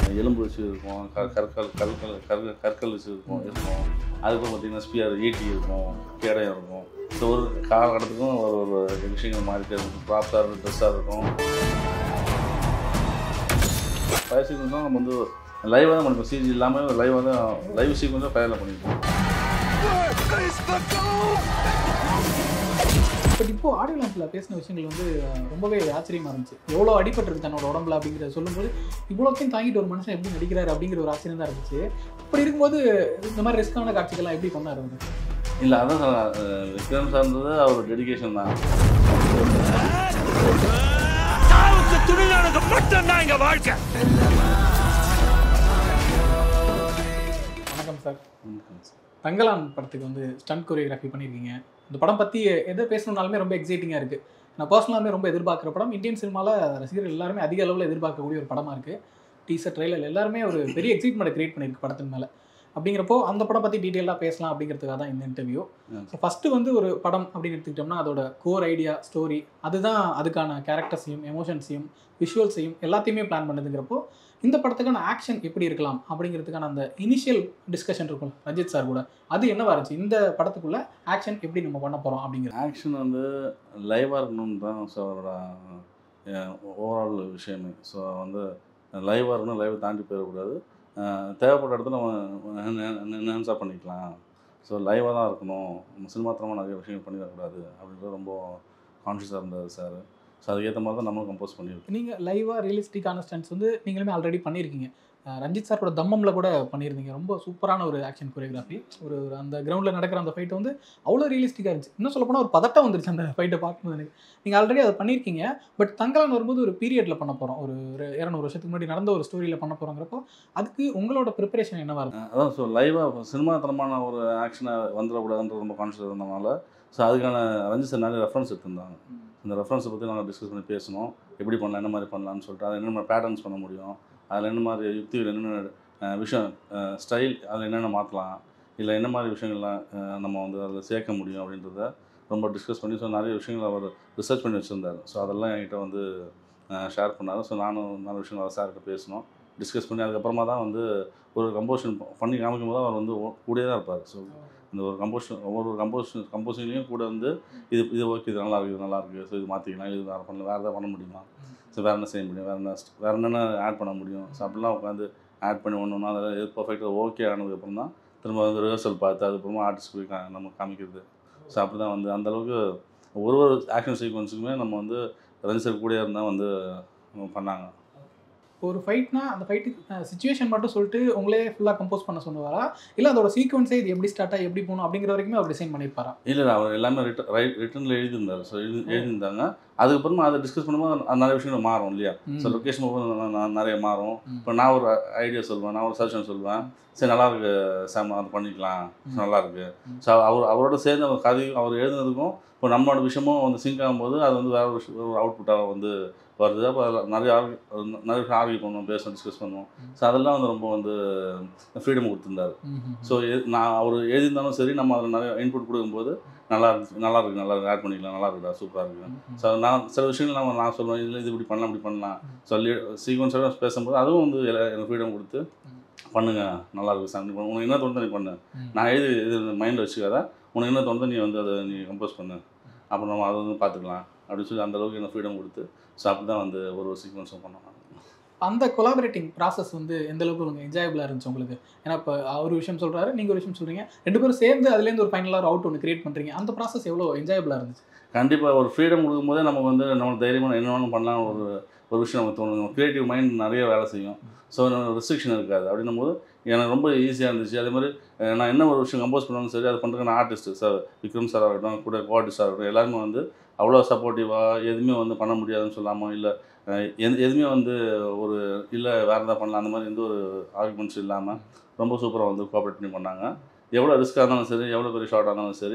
எலும்பு வச்சு இருக்கும் க கற்கள் கற்கள் கற்கள் கற்கள் வச்சு இருக்கும் இருக்கும் அதுக்கப்புறம் பார்த்தீங்கன்னா ஸ்பியர் ஈட்டி இருக்கும் கேடயம் இருக்கும் ஸோ ஒரு காலகட்டத்துக்கும் ஒரு ஒரு விஷயங்கள் மாறிட்டே இருக்கும் ப்ராப்ஸாக இருக்கும் ட்ரெஸ்ஸாக இருக்கும் ஃபயர் சீக்வன்ஸ் தான் நம்ம வந்து லைவாக தான் பண்ணிப்போம் சிஜி இல்லாமல் லைவாக தான் லைவ் சீக்வன்ஸாக ஃபயரில் பண்ணிப்போம் பட் இப்போ ஆடியோ லான்ச்சில் பேசின விஷயங்கள் வந்து அஹ், ரொம்பவே ஆச்சரியமா இருந்துச்சு எவ்வளோ அடிபட்டிருக்கு தன்னோட உடம்புல அப்படிங்கிறத சொல்லும்போது இவ்வளோத்தையும் தாங்கிட்டு ஒரு மனுஷன் எப்படி நடிக்கிறாரு அப்படிங்கிற ஒரு ஆச்சரியம் தான் இருந்துச்சு அப்படி இருக்கும்போது இந்த மாதிரி ரிஸ்கான காட்சிகள்லாம் எப்படி பண்ணாரு அவரு இல்லை அதான் சார் அஹ், விக்ரம் சார்ந்தது அவர் டெடிகேஷன் தான் சாவுக்கு துணிஞ்சவனுக்கு மட்டும்தான் இங்க வாழ்க்கை வணக்கம் சார் தங்கலான் படத்துக்கு வந்து ஸ்டண்ட் கொரியோகிராஃபி பண்ணியிருக்கீங்க இந்த படம் பற்றி எதை பேசணும்னாலுமே ரொம்ப எக்ஸைட்டிங்காக இருக்குது நான் பர்சனலாகவே ரொம்ப எதிர்பார்க்குற படம் இந்தியன் சினிமாவில் ரசிகர்கள் எல்லாருமே அதிக அளவில் எதிர்பார்க்கக்கூடிய ஒரு படமாக இருக்குது டீசர் ட்ரெயிலர் எல்லாருமே ஒரு பெரிய எக்ஸைட்மெண்ட் கிரியேட் பண்ணியிருக்கு படத்தின் மேலே அப்படிங்கிறப்போ அந்த படம் பற்றி டீட்டெயிலாக பேசலாம் அப்படிங்கிறதுக்காக தான் இந்த இன்டர்வியூ ம். ஸோ ஃபஸ்ட்டு வந்து ஒரு படம் அப்படின்னு எடுத்துக்கிட்டோம்னா அதோட கோர் ஐடியா ஸ்டோரி அதுதான் அதுக்கான கேரக்டர்ஸையும் எமோஷன்ஸையும் விஷுவல்ஸையும் எல்லாத்தையுமே பிளான் பண்ணுதுங்கிறப்போ இந்த படத்துக்கான ஆக்ஷன் எப்படி இருக்கலாம் அப்படிங்கிறதுக்கான அந்த இனிஷியல் டிஸ்கஷன் இருக்கும் ரஞ்சித் சார் கூட அது என்னவா இருந்துச்சு இந்த படத்துக்குள்ள ஆக்ஷன் எப்படி நம்ம பண்ண போகிறோம் அப்படிங்கிறது ஆக்ஷன் வந்து லைவாக இருக்கணும்னு தான் ஸோ அவரோட ஓவரால் விஷயமே ஸோ வந்து லைவாக இருக்கணும் லைவை தாண்டி போயிடக்கூடாது அஹ் தேவைப்பட்ட இடத்துல நம்ம என்ஹான்ஸாக பண்ணிக்கலாம் ஸோ லைவாக தான் இருக்கணும் நம்ம சினிமாத்திரமாக நிறைய விஷயங்கள் பண்ணிடக்கூடாது அப்படின்றது ரொம்ப கான்ஷியஸாக இருந்தார் சார் ஸோ அதுக்கேற்ற மாதிரி தான் நம்மளும் கம்போஸ் பண்ணியிருக்கோம் நீங்கள் லைவாக ரியலிஸ்டிக்கான ஸ்டன்ஸ் வந்து நீங்களுமே ஆல்ரெடி பண்ணியிருக்கீங்க அஹ் ரஞ்சித் சாரோட தம்மம்ல கூட பண்ணியிருந்தீங்க ரொம்ப சூப்பரான ஒரு ஆக்ஷன் கொரியோகிராஃபி ஒரு ஒரு அந்த கிரவுண்டில் நடக்கிற அந்த ஃபைட் வந்து அவ்வளோ ரியலிஸ்டிக்காக இருந்துச்சு இன்னும் சொல்ல போனால் ஒரு பதட்டம் வந்துருச்சு அந்த ஃபைட்டை பார்க்கும்போது எனக்கு நீங்கள் ஆல்ரெடி அதை பண்ணியிருக்கீங்க பட் தங்கலான் வரும்போது ஒரு பீரியடில் பண்ண போகிறோம் ஒரு ஒரு இரநூறு வருஷத்துக்கு முன்னாடி நடந்த ஒரு ஸ்டோரியில் பண்ண போகிறோங்கிறப்போ அதுக்கு உங்களோட ப்ரிப்பரேஷன் என்னவா இருக்கும் அஹ் அதான் ஸோ லைவாக சினிமாத்தனமான ஒரு ஆக்ஷனை வந்துடக்கூடாதுன்ற ரொம்ப கான்ஷியஸ் இருந்தனால ஸோ அதுக்கான ரஞ்சித் சார் நிறைய ரெஃபரன்ஸ் எடுத்திருந்தாங்க இந்த ரெஃபரன்ஸை பற்றி நாங்கள் டிஸ்கஸ் பண்ணி பேசணும் எப்படி பண்ணலாம் என்ன மாதிரி பண்ணலாம்னு சொல்லிட்டு அதில் என்ன மாதிரி பேட்டர்ன்ஸ் பண்ண முடியும் அதில் என்ன மாதிரி யுக்திகள் என்னென்ன அஹ், விஷயம் ஸ்டைல் அதில் என்னென்ன மாற்றலாம் இல்லை என்ன மாதிரி விஷயங்கள்லாம் அஹ், நம்ம வந்து அதில் சேர்க்க முடியும் அப்படின்றத ரொம்ப டிஸ்கஸ் பண்ணி ஸோ நிறைய விஷயங்கள் அவர் ரிசர்ச் பண்ணி வச்சுருந்தார் ஸோ அதெல்லாம் என்கிட்ட வந்து ஷேர் பண்ணார் ஸோ நானும் நிறைய விஷயங்கள் சார்கிட்ட பேசணும் டிஸ்கஸ் பண்ணி அதுக்கப்புறமா தான் வந்து ஒரு கம்போஷன் பண்ணி காமிக்கும் போது அவர் வந்து ஓ- கூடயே தான் இருப்பார் ஸோ இந்த ஒரு கம்போஷன் ஒவ்வொரு கம்போஷன் கம்போசிங்லேயும் கூட வந்து இது இது ஓகே இது நல்லா இருக்குது இது நல்லா இருக்குது ஸோ இது மாற்றிக்கலாம் இது வேறு பண்ணலாம் வேறு எதாவது பண்ண முடியுமா ஸோ வேறு என்ன செய்ய முடியும் வேறு என்ன வேறு என்னென்ன ஆட் பண்ண முடியும் ஸோ அப்படிலாம் உட்காந்து ஆட் பண்ணி ஒன்று ஒன்றா அதில் எது பர்ஃபெக்டாக ஓகே ஆனதுக்கப்புறம் தான் திரும்ப வந்து ரிஹர்சல் பார்த்து அதுக்கப்புறமா ஆர்டிஸ்ட் போய் கா நம்ம காமிக்கிறது ஸோ அப்படி தான் வந்து அந்தளவுக்கு ஒரு ஒரு ஆக்ஷன் சீக்வன்ஸுக்குமே நம்ம வந்து ரஞ்சித் கூட இருந்தால் வந்து பண்ணாங்க ஒரு ஃபைட்னா அந்த ஃபைட்டுக்கு சுச்சுவேஷன் மட்டும் சொல்லிட்டு உங்களே ஃபுல்லாக கம்போஸ் பண்ண சொன்னவாரா இல்லை அதோட சீக்வன்ஸே இது எப்படி ஸ்டார்ட் ஆகி எப்படி போகணும் அப்படிங்கிற வரைக்குமே அவர் டிசைன் பண்ணியிருப்பாரா இல்லை இல்லை அவர் எல்லாமே ரிட்டன் ரைட் ரிட்டனில் எழுதியிருந்தார் ஸோ எழுதி எழுதியிருந்தாங்க அதுக்கப்புறமா அதை டிஸ்கஸ் பண்ணும்போது அது நிறைய விஷயங்கள் மாறும் இல்லையா ஸோ லொக்கேஷன் நிறைய மாறும் ம். இப்போ நான் ஒரு ஐடியா சொல்லுவேன் நான் ஒரு சஜஷன் சொல்லுவேன் சரி நல்லா இருக்கு சாம் அது பண்ணிக்கலாம் ம். நல்லா இருக்கு ம். ஸோ அவர் அவரோட சேர்ந்து அவர் கதையும் அவர் எழுதுனதுக்கும் இப்போ நம்மளோட விஷயமும் வந்து சிங்க் ஆகும்போது அது வந்து வேற ஒரு விஷயம் ஒரு அவுட்புட்டாக வந்து வருது அப்போ அதில் நிறைய ஆர்கு நிறைய விஷயம் ஆர்கியூ பண்ணுவோம் பேசணும் டிஸ்கஸ் பண்ணுவோம் ம். ஸோ அதெல்லாம் வந்து ரொம்ப வந்து ஃப்ரீடம் கொடுத்துருந்தாரு ஸோ நான் அவர் எழுதியிருந்தாலும் சரி நம்ம அதில் நிறைய இன்புட் கொடுக்கும்போது நல்லா இருக்கு நல்லா இருக்கு நல்லா இருக்கு ஆட் பண்ணிக்கலாம் நல்லா இருக்குடா சூப்பராக இருக்கு ஸோ நான் சில விஷயங்கள் நான் நான் சொல்லுவேன் இதில் இது இப்படி பண்ணலாம் இப்படி பண்ணலாம் சொல்லி சீக்வன்ஸோட பேசும்போது அதுவும் வந்து எல- எனக்கு ஃப்ரீடம் கொடுத்து பண்ணுங்க நல்லா இருக்கு சார் நீ பண்ணு. உனக்கு என்ன தோணுதோ நீ பண்ணு நான் எழுதி இது மைண்டில் வச்சுக்காத உனக்கு என்ன தோணுதோ நீ வந்து அதை நீ கம்போஸ் பண்ணு அப்புறம் நம்ம அதை வந்து பார்த்துக்கலாம் அப்படின்னு சொல்லி அந்த அளவுக்கு எனக்கு ஃப்ரீடம் கொடுத்து ஸோ அப்படி தான் வந்து ஒரு ஒரு சீக்வன்ஸும் பண்ணோம் அந்த கொலாபரேட்டிங் ப்ராசஸ் வந்து எந்த அளவுக்கு உங்களுக்கு என்ஜாயபிளாக இருந்துச்சு உங்களுக்கு ஏன்னா இப்போ அவர் விஷயம் சொல்கிறாரு நீங்கள் ஒரு விஷயம் சொல்கிறீங்க ரெண்டு பேரும் சேர்ந்து அதுலேருந்து ஒரு ஃபைனலாக ஒரு அவுட் ஒன்று கிரியேட் பண்ணுறீங்க அந்த ப்ராசஸ் எவ்வளோ என்ஜாயபிளாக இருந்துச்சு கண்டிப்பாக ஒரு ஃப்ரீடம் கொடுக்கும்போதே நமக்கு வந்து நமக்கு தைரியமாக என்ன வேணும் பண்ணலாம் ஒரு ஒரு விஷயம் நமக்கு தோணும் க்ரியேட்டிவ் மைண்ட் நிறைய வேலை செய்யும் ஸோ ரெஸ்ட்ரிக்ஷன் இருக்காது அப்படின்னும் போது எனக்கு ரொம்ப ஈஸியாக இருந்துச்சு அதே மாதிரி அஹ், நான் என்ன ஒரு விஷயம் கம்போஸ் பண்ணாலும் சரி அது பண்ணுறதுக்கு நான் ஆர்டிஸ்ட்டு சார் விக்ரம் சார் ஆகட்டும் கூட கோஆர்டிஸ்டாக இருக்கட்டும் எல்லாருமே வந்து அவ்வளோ சப்போர்ட்டிவாக எதுவுமே வந்து பண்ண முடியாதுன்னு சொல்லாமல் இல்லை எது எதுவுமே வந்து ஒரு இல்லை வேறு எதாவது பண்ணலாம் அந்த மாதிரி எந்த ஒரு ஆர்குமெண்ட்ஸ் இல்லாமல் ரொம்ப சூப்பராக வந்து கோஆப்ரேட் பண்ணி பண்ணாங்க எவ்வளோ ரிஸ்க்காக இருந்தாலும் சரி எவ்வளோ பெரிய ஷார்ட்டாக இருந்தாலும் சரி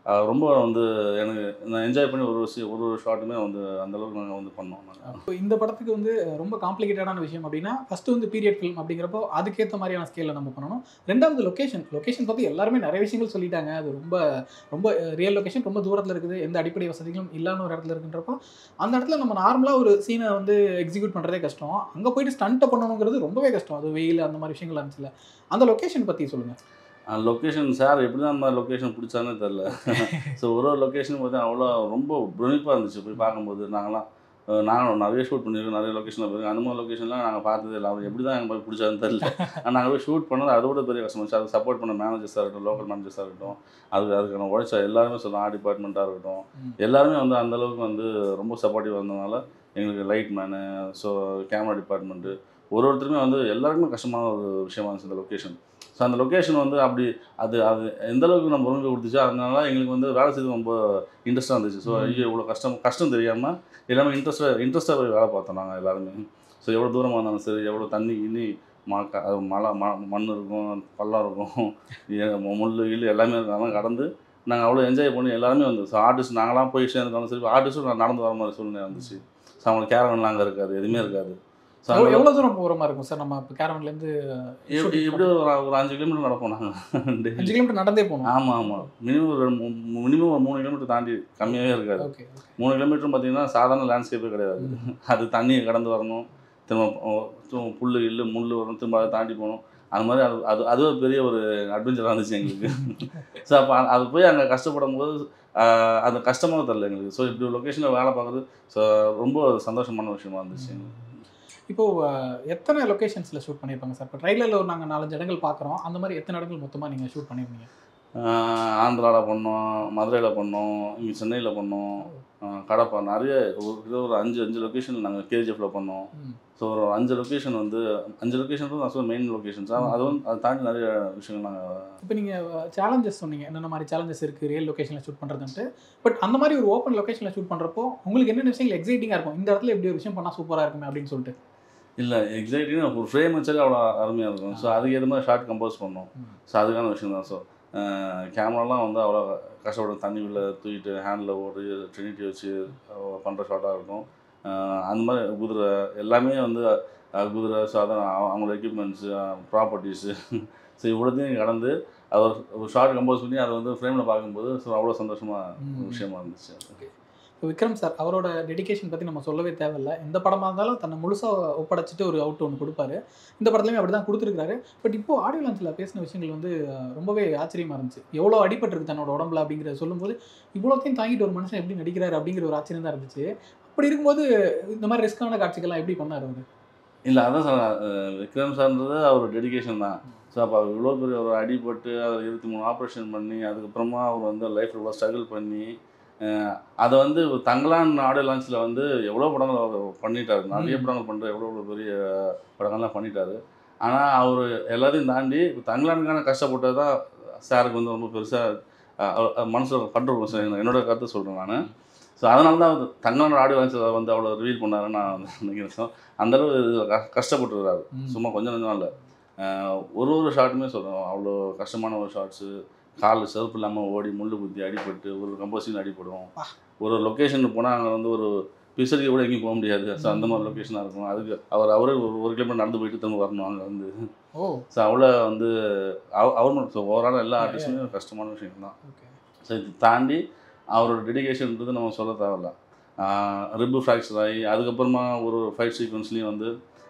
அஹ் ரொம்ப வந்து எனக்கு நான் என்ஜாய் பண்ணி ஒரு விஷயம் ஒரு ஒரு ஷாட்டுமே வந்து அந்த அளவுக்கு நாங்கள் வந்து பண்ணோம் நாங்கள் இப்போ இந்த படத்துக்கு வந்து ரொம்ப காம்ப்ளிகேட்டடான விஷயம் அப்படின்னா ஃபர்ஸ்ட் வந்து பீரியட் ஃபிலிம் அப்படிங்கிறப்போ அதுக்கேற்ற மாதிரியான ஸ்கேலில் நம்ம பண்ணணும் ரெண்டாவது லொகேஷன் லொகேஷன் பற்றி எல்லாருமே நிறைய விஷயங்கள் சொல்லிட்டாங்க அது ரொம்ப ரொம்ப ரியல் லொகேஷன் ரொம்ப தூரத்தில் இருக்குது எந்த அடிப்படை வசதிகளும் இல்லாத ஒரு இடத்துல இருக்குன்றப்போ அந்த இடத்துல நம்ம நார்மலாக ஒரு சீனை வந்து எக்ஸிக்யூட் பண்ணுறதே கஷ்டம் அங்கே போயிட்டு ஸ்டண்ட்டை பண்ணணுங்கிறது ரொம்பவே கஷ்டம் அது வெயில் அந்த மாதிரி விஷயங்கள் இருந்துச்சுல அந்த லொகேஷன் பற்றி சொல்லுங்கள் லொக்கேஷன் சார் எப்படி தான் அந்த மாதிரி லொக்கேஷன் பிடிச்சானே தெரில ஸோ ஒரு ஒரு லொக்கேஷன் பார்த்தா அவ்வளோ ரொம்ப பிரமிப்பாக இருந்துச்சு போய் பார்க்கும்போது நாங்களாம் அஹ் நாங்களும் நிறைய ஷூட் பண்ணியிருக்கோம் நிறைய லொக்கேஷனில் போயிருக்கோம் அந்த மாதிரி லொக்கேஷன்லாம் நாங்கள் பார்த்ததே இல்லை அவர் எப்படி தான் எங்கள் போய் பிடிச்சாருன்னு தெரியல ஆனால் நாங்கள் போய் ஷூட் பண்ணது அதோட பெரிய கஷ்டம் இருந்துச்சு அது சப்போர்ட் பண்ண மேனேஜர்ஸாக இருக்கட்டும் லோக்கல் மேனேஜர்ஸாக இருக்கட்டும் அதுக்கு அதுக்கான உழைச்ச எல்லாருமே சொல்லலாம் ஆர்ட் டிபார்ட்மெண்ட்டாக இருக்கட்டும் ம். எல்லாருமே வந்து அந்த அளவுக்கு வந்து ரொம்ப சப்போர்ட்டிவ் இருந்ததுனால எங்களுக்கு light man so camera department ஒரு ஒருத்தருமே வந்து எல்லாருக்குமே கஷ்டமான ஒரு விஷயமா இருந்துச்சு இந்த லொக்கேஷன் ஸோ அந்த லொக்கேஷன் வந்து அப்படி அது அது எந்த அளவுக்கு நம்ம உரிமை கொடுத்துச்சோ அதனால எங்களுக்கு வந்து வேலை செய்து ரொம்ப இன்ட்ரெஸ்ட்டாக இருந்துச்சு ஸோ ஐயோ இவ்வளோ கஷ்டம் கஷ்டம் தெரியாமல் எல்லாமே இன்ட்ரெஸ்ட்டாக இன்ட்ரெஸ்ட்டாக போய் வேலை பார்த்தோம் நாங்கள் எல்லாருமே ஸோ எவ்வளோ தூரமாக இருந்தாலும் சரி எவ்வளோ தண்ணி இனி மா க- அது மழை ம மண் இருக்கும் பள்ளம் இருக்கும் ஏ- முள் கில் எல்லாமே இருக்கும் அதெல்லாம் கடந்து நாங்கள் அவ்வளோ என்ஜாய் பண்ணி எல்லாருமே வந்து ஸோ ஆர்டிஸ்ட் நாங்களாம் போய் சேர்ந்துருந்தாலும் சரி ஆர்டிஸ்ட்டும் நடந்து வர மாதிரி சூழ்நிலை இருந்துச்சு ஸோ அவங்களுக்கு கேரவன்லாம் அங்கே இருக்காது எதுவுமே இருக்காது ஸோ எவ்வளோ எவ்வளோ தூரம் போகிற மாதிரி இருக்கும் சார் நம்ம இப்போ கேரவன்லேருந்து எப்படி எப்படி ஒரு ஒரு அஞ்சு கிலோமீட்டர் நடப்போம் நாங்கள் அஞ்சு கிலோமீட்டர் நடந்தே போகணும் ஆமாம் ஆமாம் மினிமம் ஒரு மினிமம் ஒரு மூணு கிலோமீட்டர் தாண்டி கம்மியாகவே இருக்காது ஓகே மூணு கிலோமீட்டரும் பார்த்தீங்கன்னா சாதாரண லேண்ட்ஸ்கேப்பே கிடையாது அது தண்ணியை கடந்து வரணும் திரும்ப அஹ், திரும்ப புல் இல்லு முள் வரும் திரும்ப அதை தாண்டி போகணும் அது மாதிரி அது அது அது ஒரு பெரிய ஒரு அட்வென்ச்சராக இருந்துச்சு எங்களுக்கு ஸோ அப்போ அது போய் அங்கே கஷ்டப்படும் போது ஆஹ், அந்த கஷ்டமாக தெரில எங்களுக்கு ஸோ இப்படி ஒரு லொக்கேஷனில் வேலை பார்க்குறது ஸோ ரொம்ப சந்தோஷமான விஷயமா இருந்துச்சு எங்களுக்கு இப்போ அஹ், எத்தனை லொகேஷன்ஸில் ஷூட் பண்ணியிருப்பாங்க சார் இப்போ ட்ரைலரில் ஒரு நாங்கள் நாலஞ்சு இடங்கள் பார்க்குறோம் அந்த மாதிரி எத்தனை இடங்கள் மொத்தமாக நீங்கள் ஷூட் பண்ணியிருந்தீங்க ஆந்திராவில் பண்ணோம் மதுரையில் பண்ணோம் இங்கே சென்னையில் பண்ணோம் ஆஹ், கடப்பா நிறைய ஒரு கிட்ட ஒரு அஞ்சு அஞ்சு லொக்கேஷன் நாங்கள் கேஜிஎஃப்பில் பண்ணோம் ம். ஸோ ஒரு அஞ்சு லொக்கேஷன் வந்து அஞ்சு லொக்கேஷன் தான் நான் மெயின் லொக்கேஷன்ஸ் அது வந்து அதை தாண்டி நிறைய விஷயங்கள் நாங்கள் இப்போ நீங்கள் சேலஞ்சஸ் சொன்னீங்க என்னென்ன மாதிரி சேலஞ்சஸ் இருக்குது ரியல் லொகேஷனில் ஷூட் பண்ணுறதுன்ட்டு பட் அந்த மாதிரி ஒரு ஓப்பன் லொகேஷனில் ஷூட் பண்ணுறப்போ உங்களுக்கு என்னென்ன விஷயங்கள் எக்ஸைட்டிங்காக இருக்கும் இந்த இடத்துல இப்படி ஒரு விஷயம் பண்ணால் சூப்பராக இருக்குமே அப்படின்னு சொல்லிட்டு இல்லை எக்ஸாக்ட்லி ஒரு ஃப்ரேம் வச்சாலே அவ்வளோ அருமையாக இருக்கும் ஸோ அதுக்கு ஏற்ற மாதிரி ஷார்ட் கம்போஸ் பண்ணோம் ம். ஸோ அதுக்கான விஷயம் தான் ஸோ கேமராலாம் வந்து அவ்வளோ கஷ்டப்படும் தண்ணி உள்ள தூக்கிட்டு ஹேண்டில் ஓடி ட்ரினிட்டி வச்சு பண்ணுற ஷார்ட்டாக இருக்கும் அஹ் அந்த மாதிரி குதிரை எல்லாமே வந்து அஹ் குதிரை ஸோ அதான் அவ- அவங்களோட எக்யூப்மெண்ட்ஸு ப்ராப்பர்ட்டிஸு ஸோ இவ்வளோத்தையும் கடந்து அவர் ஒரு ஷார்ட் கம்போஸ் பண்ணி அதை வந்து ஃப்ரேமில் பார்க்கும்போது ஸோ அவ்வளோ சந்தோஷமாக ம். விஷயமா இருந்துச்சு இப்போ விக்ரம் சார் அவரோட டெடிகேஷன் பற்றி நம்ம சொல்லவே தேவையில்ல எந்த படமாக இருந்தாலும் தன்னை முழுசாக ஒப்படைச்சிட்டு ஒரு அவுட் ஒன்று கொடுப்பாரு இந்த படத்துலையுமே அப்படி தான் கொடுத்துருக்காரு பட் இப்போ ஆடியோ லான்ச்சில் பேசின விஷயங்கள் வந்து அஹ், ரொம்பவே ஆச்சரியமாக இருந்துச்சு எவ்வளோ அடிபட்டிருக்கு தன்னோட உடம்புல அப்படிங்கிறத சொல்லும்போது இவ்வளோத்தையும் தாங்கிட்டு ஒரு மனுஷன் எப்படி நடிக்கிறாரு அப்படிங்கிற ஒரு ஆச்சரியம் தான் இருந்துச்சு அப்படி இருக்கும்போது இந்த மாதிரி ரிஸ்க்கான காட்சிகள்லாம் எப்படி பண்ணார் அவர் இல்லை அதான் சார் விக்ரம் சார்ன்றது அவர் டெடிகேஷன் தான் ஸோ அப்போ அவர் இவ்வளோ பெரிய ஒரு அடிபட்டு அவர் இருபத்தி மூணு ஆப்ரேஷன் பண்ணி அதுக்கப்புறமா அவர் வந்து லைஃப்பில் இவ்வளோ ஸ்ட்ரகிள் பண்ணி அஹ், அதை வந்து தங்கலான் ஆடியோ லான்ச்சில் வந்து எவ்வளோ படங்கள் அவர் பண்ணிட்டாரு நிறைய ம். படங்கள் பண்ணுற எவ்வளோ எவ்வளோ பெரிய படங்கள்லாம் பண்ணிட்டாரு ஆனால் அவர் எல்லாத்தையும் தாண்டி இப்போ தங்கலானுக்கான கஷ்டப்பட்டது தான் சாருக்கு வந்து ரொம்ப பெருசாக மனசில் கண்ட்ரோல் சார் என்னோட கருத்து சொல்கிறேன் நான் ஸோ அதனால தான் வந்து தங்கலான ஆடியோ லான்ச்சில் வந்து அவ்வளோ ரிவீல் பண்ணாருன்னு நான் வந்து நினைக்கிறேன் So, அந்த அளவு இதுல க- கஷ்டப்பட்டுருக்காரு சும்மா கொஞ்சம் கொஞ்சம் இல்லை ஒரு ஒரு ஷாட்டுமே சொல்கிறோம் அவ்வளோ கஷ்டமான ஒரு ஷார்ட்ஸு கால் செருப்பு இல்லாமல் ஓடி முள்ளு குத்தி அடிபட்டு ஒரு கம்போசிங் அடிபடும் பா. ஒரு லொக்கேஷனுக்கு போனால் அங்கே வந்து ஒரு பிசரிக்கு கூட எங்கேயும் போக முடியாது ஸோ அந்த மாதிரி லொக்கேஷனாக இருக்கும் அதுக்கு அவர் அவரே ஒரு ஒரு கிலோமீட்டர் நடந்து போயிட்டு திரும்ப வரணும் அங்கே வந்து ஓ ஸோ அவ்வளோ வந்து அவ- அவர் மட்டும் ஸோ ஓவரால் எல்லா Yeah, ஆர்டிஸ்ட்டுமே கஷ்டமான விஷயம் தான் ஓகே ஸோ இது தாண்டி அவரோட டெடிகேஷன்ன்றது நம்ம சொல்ல தேவையில்ல ரிப்பு ஃப்ராக்சர் ஆகி அதுக்கப்புறமா ஒரு ஃபைட் சீக்வன்ஸ்லேயும் வந்து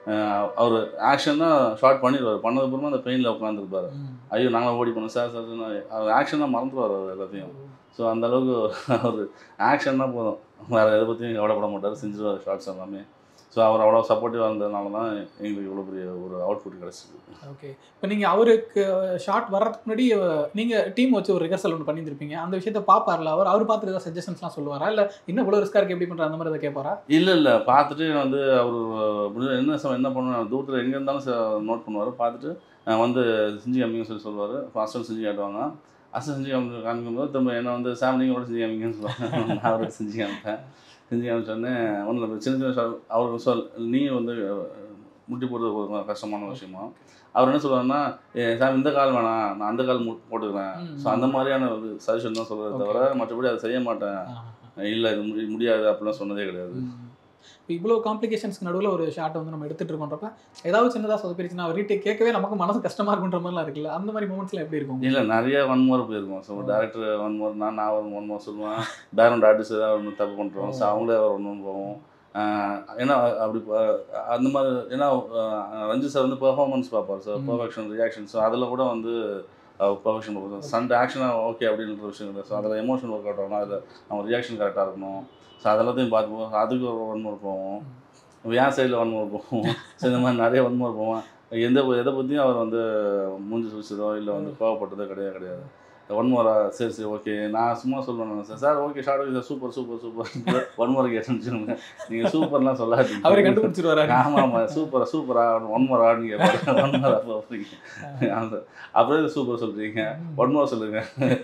அவர் ஆக்ஷனாக ஷார்ட் பண்ணிடுவார் பண்ணதுக்கப்புறமா அந்த பெயினில் உட்காந்துருப்பார் ஐயோ நாங்கள் ஓடி பண்ணோம் சார் சார் அவர் ஆக்ஷனாக மறந்துடுவார் அவர் எல்லாத்தையும் ஸோ அந்த அளவுக்கு அவர் ஆக்ஷன்னா போதும் வேறு எதை பற்றியும் கவலைப்பட மாட்டார் செஞ்சிருவார் ஷார்ட்ஸ் எல்லாமே ஸோ அவர் அவ்வளோ சப்போர்ட்டிவாக இருந்ததுனால தான் எங்களுக்கு இவ்வளோ பெரிய ஒரு அவுட்புட் கிடச்சிது ஓகே இப்போ நீங்கள் அவருக்கு ஷார்ட் வர்றதுக்கு முன்னாடி நீங்கள் டீம் வச்சு ஒரு ரிஹர்சல் ஒன்று பண்ணியிருந்திருப்பீங்க அந்த விஷயத்த பார்ப்பார்ல அவர் அவர் பார்த்துட்டு ஏதாவது சஜஷன்ஸ்லாம் சொல்லுவாரா இல்லை இன்னும் இவ்வளோ ரிஸ்க்காக இருக்கு எப்படி பண்ணுற அந்த மாதிரி எதாவது கேட்பாரா இல்லை இல்லை பார்த்துட்டு வந்து அவர் முடிஞ்ச என்ன சம என்ன பண்ணுவார் தூரத்தில் எங்கே இருந்தாலும் நோட் பண்ணுவார் பார்த்துட்டு அஹ் வந்து செஞ்சு காமிங்கன்னு சொல்லி சொல்லுவார் ஃபஸ்ட்டு செஞ்சு காட்டுவாங்க அசல் செஞ்சு காமி காமிக்கும்போது திரும்ப என்ன வந்து சாம் நீங்கள் கூட செஞ்சு காமிங்கன்னு சொல்லுவாங்க நான் அவரோட செஞ்சு காமிப்பேன் செஞ்சு காமிச்சோடனே ஒன்றும் இல்லை சின்ன சின்ன shot அவருக்கு சொல் நீ வந்து முட்டி போடுறது ஒரு கஷ்டமான விஷயமா அவர் என்ன சொல்லுவாருன்னா "ஏ, சார் இந்த கால் வேணாம் நான் அந்த கால் மு- போட்டுக்கிறேன் ம், ஸோ அந்த மாதிரியான ஒரு சஜஷன் தான் சொல்கிறத தவிர Okay. மற்றபடி அதை செய்ய மாட்டேன் இல்லை இது முடி- முடியாது அப்படிலாம் சொன்னதே கிடையாது இப்போ இவ்வளோ காம்ப்ளிகேஷன்ஸ்க்கு நடுவில் ஒரு ஷாட்டை வந்து நம்ம எடுத்துட்டு இருக்கோன்றப்ப ஏதாவது சின்னதாக சொதப்பிருச்சுன்னா அவர் ரீட்டேக் கேட்கவே நமக்கு மனசு கஷ்டமா இருக்குன்ற மாதிரிலாம் இருக்குல்ல அந்த மாதிரி மூமெண்ட்ஸ்லாம் எப்படி இருக்கும் இல்லை நிறைய ஒன் மோர் போயிருக்கோம் ஸோ டேரக்டர் ஒன் மோர் நான் நான் ஒரு ஒன் மோர் சொல்லுவேன் பேக்ரவுண்ட் ஆர்டிஸ்ட் ஏதாவது ஒன்று தப்பு பண்ணுறோம் ஸோ அவங்களே ஒரு ஒன்று போவோம் ஆஹ் ஏன்னா அப்படி ப- அந்த மாதிரி ஏன்னா ஆஹ் ரஞ்சித் சார் வந்து பெர்ஃபார்மன்ஸ் பார்ப்பார் சார் ம். பெர்ஃபெக்ஷன் ரியாக்ஷன் ஸோ அதில் கூட வந்து பெர்ஃபெக்ஷன் பார்ப்பார் சண்ட் ஆக்ஷனாக ஓகே அப்படின்ற விஷயம் இல்லை ஸோ அதில் எமோஷன் ஒர்க் அவுட் ஆகணும் அதில் அவங்க ரியாக்ஷன் கரெக்டாக இருக்கணும் ஸோ அதெல்லாத்தையும் பார்த்துப்போம் அதுக்கு ஒரு ஒன் மோர் போவோம் என் சைடில் ஒன் மோர் போவோம் ஸோ இந்த மாதிரி நிறைய ஒன் மோர் போவோம் எந்த எதை பற்றியும் அவர் வந்து மூஞ்சி சுழிச்சதோ இல்லை வந்து கோவப்பட்டதோ கிடையாது கிடையாது ஒன் மோரா சரி சரி ஓகே நான் சும்மா சொல்லுவேன் sir sir okay shot okay sir super super super one more கேட்டுருங்க நீங்கள் சூப்பர்லாம் சொல்லாதீங்க அவரை கண்டுபிடிச்சிருவாரு ஆமாம் ஆமாம் சூப்பரா சூப்பரா ஒன் மோர் ஆடுங்க கேட்பாரு ஒன் மோர் அப்படிங்க அப்படியே சூப்பர் சொல்கிறீங்க ஒன் மோர் சொல்லுங்க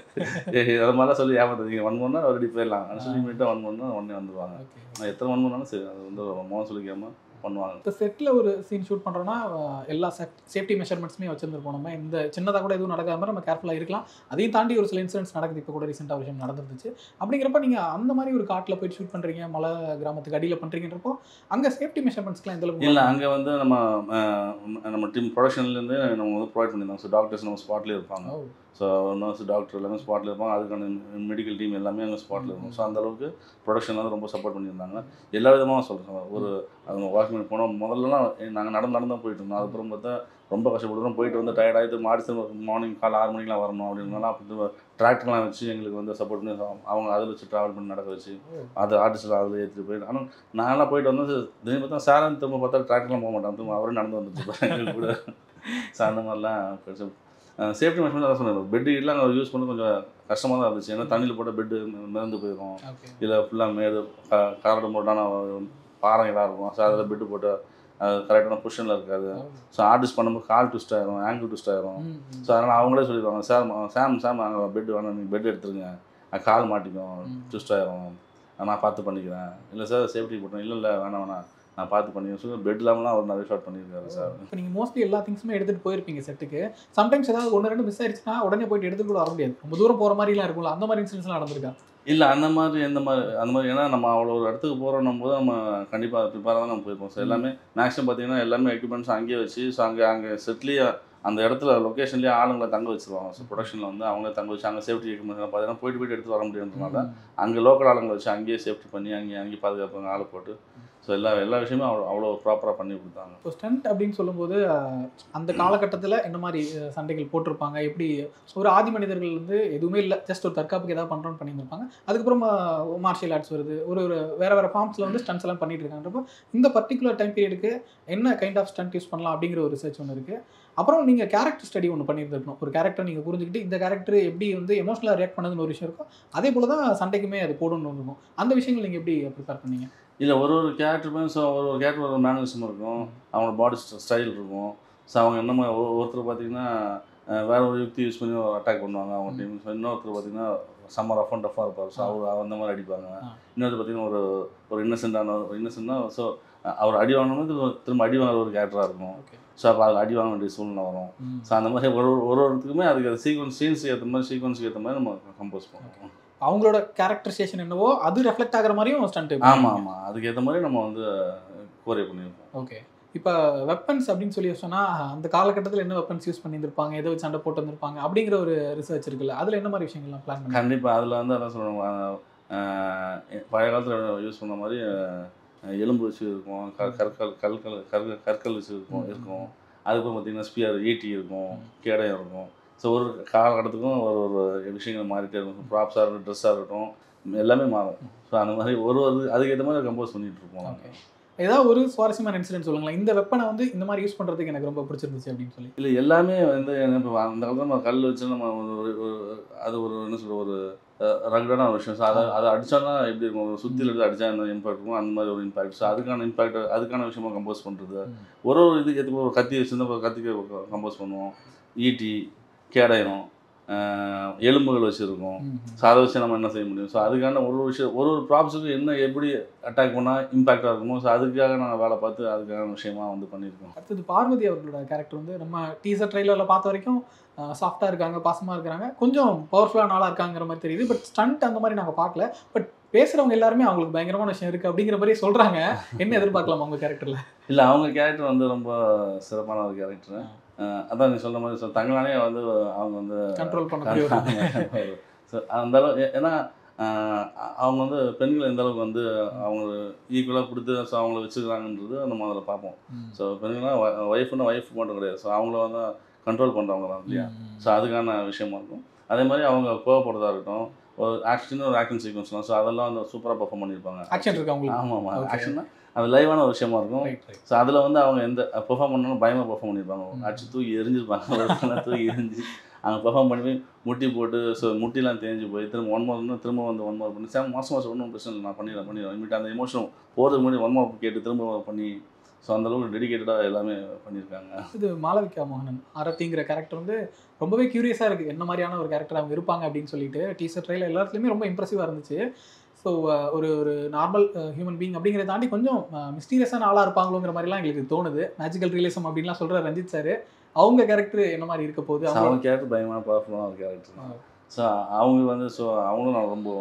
ஏய், அது மாதிரிலாம் சொல்லி ஏமாத்தாதீங்க ஒன் மோர்னா ரெடி போயிடலாம் சொல்லி பண்ணிட்டு ஒன் மோர்னா உடனே வந்துடுவாங்க ஓகே நான் எத்தனை ஒன் மோர்னாலும் சரி அது வந்து மோகம் சொல்லிக்காம பண்ணுவாங்க இப்போ செட்டில் ஒரு சீன் ஷூட் பண்ணுறோன்னா எல்லா சேஃப்டி மெஷர்மெண்ட்ஸுமே வச்சிருந்துருப்போம் நம்ம இந்த சின்னதாக கூட எதுவும் நடக்காத மாதிரி நம்ம கேர்ஃபுல்லாக இருக்கலாம் அதையும் தாண்டி ஒரு சில இன்சிடென்ட்ஸ் நடக்குது இப்போ கூட ரீசெண்டாக விஷயம் நடந்துருந்துச்சு அப்படிங்கிறப்ப நீங்கள் அந்த மாதிரி ஒரு காட்டில் போய் ஷூட் பண்ணுறீங்க மலை கிராமத்துக்கு அடியில் பண்ணுறீங்கன்றப்போ அங்கே சேஃப்டி மெஷர்மெண்ட்ஸ்லாம் எந்த அளவுக்கு இல்லை அங்கே வந்து நம்ம அஹ், நம்ம டீம் ப்ரொடக்ஷன்லேருந்து நம்ம வந்து ப்ரொவைட் பண்ணியிருந்தோம் ஸோ டாக்டர்ஸ் நம்ம ஸ்பாட்லேயே இருப்பாங்க ஓ, ஸோ நர்ஸ் டாக்டர் எல்லாமே ஸ்பாட்டில் இருப்பாங்க அதுக்கான மெடிக்கல் டீம் எல்லாமே அங்கே ஸ்பாட்டில் இருக்கும் ஸோ அந்த அளவுக்கு ப்ரொடக்ஷன் வந்து ரொம்ப சப்போர்ட் பண்ணியிருந்தாங்க எல்லா விதமாக சொல்கிறேன் ஒரு அவங்க வாக்கிங் போனோம் முதல்லலாம் நாங்கள் நடந்து நடந்து தான் போயிட்டு இருந்தோம் அதுக்கப்புறம் பார்த்தா ரொம்ப கஷ்டப்படுறோம் போயிட்டு வந்து டயர்ட் ஆகிட்டு மாடி மார்னிங் காலை ஆறு மணிக்கெலாம் வரணும் அப்படின்னாலாம் அப்படி டிராக்டர்லாம் வச்சு எங்களுக்கு வந்து சப்போர்ட் பண்ணி அவங்க அதில் வச்சு ட்ராவல் பண்ணி நடக்க வச்சு அது ஆர்டிஸ்ட்லாம் அதில் ஏற்றிட்டு போயிட்டு ஆனால் நான்லாம் போயிட்டு வந்து திடீர்னு பார்த்தா சாரன் திரும்ப பார்த்தா டிராக்டர்லாம் போக மாட்டான் திரும்ப அவரே நடந்து வந்துட்டு இருப்பாரு எங்க கூட ஸோ அந்த மாதிரிலாம் சேஃப்டி மெஷர்மெண்ட் தான் சொன்னேன் பெட்டு எல்லாம் அங்கே யூஸ் பண்ண கொஞ்சம் கஷ்டமாக தான் இருந்துச்சு ஏன்னா தண்ணியில் போட்ட பெட்டு மிதந்து போயிடும் ஓகே இல்லை ஃபுல்லாக மேடு கரடு போட்டான பாறைகளாக இருக்கும் ஸோ அதில் பெட்டு போட்டு கரெக்டான பொசிஷனில் இருக்காது ஸோ ஆர்டிஸ்ட் பண்ணும்போது கால் ட்விஸ்ட் ஆயிரும் ஆங்கிள் ட்விஸ்ட் ஆயிரும் ம், ம். ஸோ அதனால் அவங்களே சொல்லிடுவாங்க சார் சாம் சாம் அங்கே பெட் வேணாம் நீங்கள் பெட் எடுத்துருங்க அது கால் மாட்டிக்கும் ம். ட்விஸ்ட் ஆயிரும் நான் பார்த்து பண்ணிக்கிறேன் இல்லை சார் சேஃப்டி போட்டேன் இல்லை இல்லை வேணாம் வேணாம் நான் பார்த்து பண்ணிக்கிறேன் சொல்லி பெட் இல்லாமலாம் அவர் நிறைய ஷாட் பண்ணியிருக்காரு சார் இப்போ நீங்கள் மோஸ்ட்லி எல்லா திங்ஸுமே எடுத்துகிட்டு போயிருப்பீங்க செட்டுக்கு சம்டைம்ஸ் ஏதாவது ஒன்று ரெண்டு மிஸ் ஆயிடுச்சுன்னா உடனே போயிட்டு எடுத்துட்டு கூட வர முடியாது ரொம்ப தூரம் போகிற மாதிரிலாம் இருக்கும்ல அந்த மாதிரி இன்சிடென்ட்ஸ்லாம் நடந்திருக்கா இல்லை அந்த மாதிரி எந்த மாதிரி அந்த மாதிரி ஏன்னா நம்ம அவ்வளோ ஒரு இடத்துக்கு போகிறோம் போது நம்ம கண்டிப்பாக ப்ரிப்பேராக தான் நம்ம போயிருப்போம் ஸோ எல்லாமே மேக்ஸிமம் பார்த்தீங்கன்னா எல்லாமே எக்யூப்மெண்ட்ஸ் அங்கேயே வச்சு ஸோ அங்கே அங்கே செட்லேயே அந்த இடத்துல லொக்கேஷன்லேயே ஆளுங்களை தங்க வச்சிருவாங்க ஸோ ப்ரொடக்ஷனில் வந்து அவங்களே தங்க வச்சு அங்கே சேஃப்டி எக்யூப்மெண்ட்ஸ் பார்த்தீங்கன்னா போயிட்டு போயிட்டு எடுத்து வர முடியுன்றதுனால அங்கே லோக்கல் ஆளுங்களை வச்சு அங்கேயே சேஃப்டி பண்ணி அங்கேயே அங்கேயே பாதுகாப்பாங்க ஆளை போட்டு ஸோ எல்லா எல்லா விஷயமும் அவ்வளோ அவ்வளோ ப்ராப்பராக பண்ணி கொடுத்தாங்க இப்போ ஸ்டண்ட் அப்படின்னு சொல்லும்போது அஹ், அந்த காலகட்டத்தில் என்ன மாதிரி அஹ், சண்டைகள் போட்டிருப்பாங்க எப்படி ஒரு ஆதி மனிதர்கள் வந்து எதுவுமே இல்லை ஜஸ்ட் ஒரு தற்காப்புக்கு ஏதாவது பண்ணுறோன்னு பண்ணியிருப்பாங்க அதுக்கப்புறம் மார்ஷியல் ஆர்ட்ஸ் வருது ஒரு ஒரு வேற வேற ஃபார்ம்ஸில் வந்து ஸ்டண்ட்ஸ் எல்லாம் பண்ணிட்டு இருக்காங்கன்றப்போ இந்த பர்டிகுலர் டைம் பீரியடுக்கு என்ன கைண்ட் ஆஃப் ஸ்டண்ட் யூஸ் பண்ணலாம் அப்படிங்கிற ஒரு ரிசர்ச் ஒன்று இருக்குது அப்புறம் நீங்கள் கேரக்டர் ஸ்டடி ஒன்று பண்ணியிருந்துருக்கணும் ஒரு கேரக்டர் நீங்கள் புரிஞ்சுக்கிட்டு இந்த கேரக்டர் எப்படி வந்து எமோஷனலாக ரியாக்ட் பண்ணதுன்னு ஒரு விஷயம் இருக்கும் அதே போல தான் சண்டைக்குமே அது போடணும்னு இருக்கும் அந்த விஷயங்கள் நீங்கள் எப்படி ப்ரிப்பேர் பண்ணீங்க இல்லை ஒரு ஒரு கேரக்டருமே ஸோ ஒரு ஒரு கேரக்டர் ஒரு மேனரிசம் இருக்கும் அவங்களோட பாடி ஸ்டைல் இருக்கும் ஸோ அவங்க என்ன மாதிரி ஒரு- ஒருத்தர் பார்த்தீங்கன்னா அஹ், வேற ஒரு யுக்தி யூஸ் பண்ணி அட்டாக் பண்ணுவாங்க அவங்க டீம் ஸோ இன்னொருத்தர் பார்த்தீங்கன்னா செம்ம ரஃப் அண்ட் டஃபாக இருப்பார் ஸோ அவர் அந்த மாதிரி அடிப்பாங்க ஆ. இன்னொருத்தர் பார்த்தீங்கன்னா ஒரு ஒரு இன்னசென்டான ஒரு இன்னசென்ட்னா ஸோ அவர் அடி வாங்கணும்னு திரும்ப அடி வாங்குற ஒரு கேரக்டராக இருக்கும் ஓகே ஸோ அப்போ அது அடி வாங்க வேண்டிய சூழ்நிலை வரும் ஸோ அந்த மாதிரி ஒரு ஒரு- ஒரு ஒருத்துக்குமே அதுக்கு சீக்வன்ஸ் சீன்ஸுக்கு ஏற்ற மாதிரி சீக்வன்ஸுக்கு ஏற்ற மாதிரி நம்ம கம்போஸ் பண்ணுவோம் அவங்களோட கேரக்டரைசேஷன் என்னவோ அது ரெஃப்ளெக்ட் ஆகிற மாதிரியும் ஸ்டண்ட் ஆமாம் ஆமாம் அதுக்கு ஏற்ற மாதிரி நம்ம வந்து கோரியை பண்ணியிருப்போம் ஓகே இப்போ வெப்பன்ஸ் அப்படின்னு சொல்லி சொன்னா அந்த காலகட்டத்தில் என்ன வெப்பன்ஸ் யூஸ் பண்ணியிருந்திருப்பாங்க எதை வச்சு சண்டை போட்டு வந்திருப்பாங்க அப்படிங்கிற ஒரு ரிசர்ச் இருக்குல்ல அதில் என்ன மாதிரி விஷயங்கள்லாம் பிளான் பண்ணி கண்டிப்பாக அதில் வந்து அதான் சொல்லுவாங்க பழைய காலத்தில் யூஸ் பண்ண மாதிரி அஹ், எலும்பு வச்சு இருக்கும் க- கற்கள் கற்கள் கற்கள் கற்கள் வச்சு இருக்கும் இருக்கும் அதுக்கப்புறம் பார்த்தீங்கன்னா ஸ்பியர் ஈட்டி இருக்கும் கேடயம் இருக்கும் ஸோ ஒரு காலகட்டத்துக்கும் ஒரு ஒரு விஷயங்கள் மாறிட்டே இருக்கும் ப்ராப்ஸாக இருக்கட்டும் ட்ரெஸ்ஸாக இருக்கட்டும் எல்லாமே மாறும் ஸோ அந்த மாதிரி ஒரு ஒரு அதுக்கேற்ற மாதிரி கம்போஸ் பண்ணிட்டு இருப்போம் ஓகே ஏதாவது ஒரு சுவாரஸ்யமான இன்சிடென்ட் சொல்லுங்களேன் இந்த வெப்பனை வந்து இந்த மாதிரி யூஸ் பண்ணுறதுக்கு எனக்கு ரொம்ப பிடிச்சிருந்துச்சு அப்படின்னு சொல்லி இல்லை எல்லாமே வந்து இப்போ அந்த காலத்தில் நம்ம கல் வச்சு நம்ம ஒரு ஒரு- ஒரு அது ஒரு என்ன சொல்ற ஒரு ரகடான ஒரு விஷயம் ஸோ அதை அதை அடிச்சோன்னா எப்படி இருக்கும் ஒரு சுத்தியில் எடுத்து அடிச்சா என்ன இம்பாக்ட் இருக்கும் அந்த மாதிரி ஒரு இம்பாக்ட் ஸோ அதுக்கான இம்பாக்ட் அதுக்கான விஷயமா கம்போஸ் பண்ணுறது ஒரு ஒரு இதுக்கு ஏற்ற ஒரு கத்தி வச்சுருந்தா ஒரு கத்திக்கு கம்போஸ் பண்ணுவோம் ஈட்டி கேடயம் ஆஹ் எலும்புகள் வச்சுருக்கோம் ஸோ அதை வச்சு நம்ம என்ன செய்ய முடியும் ஸோ அதுக்கான ஒரு ஒரு விஷயம் ஒரு ஒரு ப்ராப்ஸுக்கு என்ன எப்படி அட்டாக் பண்ணால் இம்பாக்டாக இருக்குமோ ஸோ அதுக்காக நாங்கள் வேலை பார்த்து அதுக்கான விஷயமா வந்து பண்ணியிருக்கோம் அடுத்தது பார்வதி அவர்களோட கேரக்டர் வந்து நம்ம டீசர் ட்ரைலரில் பார்த்த வரைக்கும் சாஃப்டாக இருக்காங்க பாசமாக இருக்கிறாங்க கொஞ்சம் பவர்ஃபுல்லான ஆளாக இருக்காங்கிற மாதிரி தெரியுது பட் ஸ்டண்ட் அந்த மாதிரி நாங்கள் பார்க்கல பட் பேசுகிறவங்க எல்லாருமே அவங்களுக்கு பயங்கரமான விஷயம் இருக்குது அப்படிங்கிற மாதிரி சொல்கிறாங்க என்ன எதிர்பார்க்கலாம் அவங்க கேரக்டரில் இல்லை அவங்க கேரக்டர் வந்து ரொம்ப சிறப்பான ஒரு கேரக்டர் அதான் நீ சொல்ற மாதிரி சொல் தங்களானே வந்து அவங்க வந்து கண்ட்ரோல் பண்ணக்கூடிய ஒரு So, அந்த அளவு ஏ- ஏன்னா ஆஹ் அவங்க வந்து பெண்கள் எந்த அளவுக்கு வந்து அவங்க ஈக்குவலாக கொடுத்து ஸோ அவங்கள வச்சுக்கிறாங்கன்றது நம்ம அதில் பார்ப்போம் ஸோ பெண்கள்னா ஒய்ஃப்னா ஒய்ஃப் மட்டும் கிடையாது ஸோ அவங்கள வந்து கண்ட்ரோல் பண்ணுறவங்க தான் இல்லையா ஸோ அதுக்கான விஷயமா இருக்கும் அதே மாதிரி அவங்க கோவப்படுறதா இருக்கட்டும் ஒரு ஆக்ஷன் ஒரு ஆக்ஷன் சீக்வன்ஸ்லாம் ஸோ அதெல்லாம் வந்து சூப்பராக பர்ஃபார்ம் பண்ணியிருப்பாங்க ஆக்ஷன் இருக்கு அவங்களுக்கு ஆமாம் ஆமாம் Okay. ஆக்ஷன்னா அது லைவான ஒரு விஷயமா இருக்கும் ரைட் ரைட் ஸோ அதில் வந்து அவங்க எந்த பெர்ஃபார்ம் பண்ணாலும் பயமாக பெர்ஃபார்ம் பண்ணியிருப்பாங்க ம். அடிச்சு தூக்கி எரிஞ்சிருப்பாங்க ஒருத்தனை தூக்கி எரிஞ்சு அவங்க பெர்ஃபார்ம் பண்ணி முட்டி போட்டு ஸோ முட்டிலாம் தேஞ்சு போய் திரும்ப ஒன் மோர் திரும்ப வந்து ஒன் மோர் பண்ணி சார் மாதம் மாதம் ஒன்றும் பிரச்சனை இல்லை நான் பண்ணிடுறேன் பண்ணிடுறேன் இமீடியட் அந்த எமோஷன் போகிறதுக்கு முன்னாடி ஒன் மோர் கேட்டு திரும்ப பண்ணி ஸோ அந்த அளவுக்கு டெடிகேட்டடாக எல்லாமே பண்ணியிருக்காங்க இது மாளவிகா மோகனன் அரத்திங்கிற கேரக்டர் வந்து ரொம்பவே க்யூரியஸாக இருக்குது என்ன மாதிரியான ஒரு கேரக்டர் அவங்க இருப்பாங்க அப்படின்னு சொல்லிட்டு டீசர் ட்ரைல எல்லாத்துலேயுமே ரொம்ப இம்ப்ரெசிவாக இருந்துச்சு ஸோ ஒரு ஒரு நார்மல் ஹியூமன் பீங் அப்படிங்கிறத தாண்டி கொஞ்சம் மிஸ்டீரியஸான ஆளாக இருப்பாங்களோங்கிற மாதிரிலாம் எங்களுக்கு தோணுது மேஜிக்கல் ரியலிசம் அப்படின்லாம் சொல்கிற ரஞ்சித் சார் அவங்க கேரக்டர் என்ன மாதிரி இருக்க போகுது ஸோ அவங்க அவங்க கேரக்டர் பயங்கரமான பவர்ஃபுல்லான ஒரு கேரக்டர் ஆ. ஸோ அவங்க வந்து ஸோ அவங்களும் நான் ரொம்ப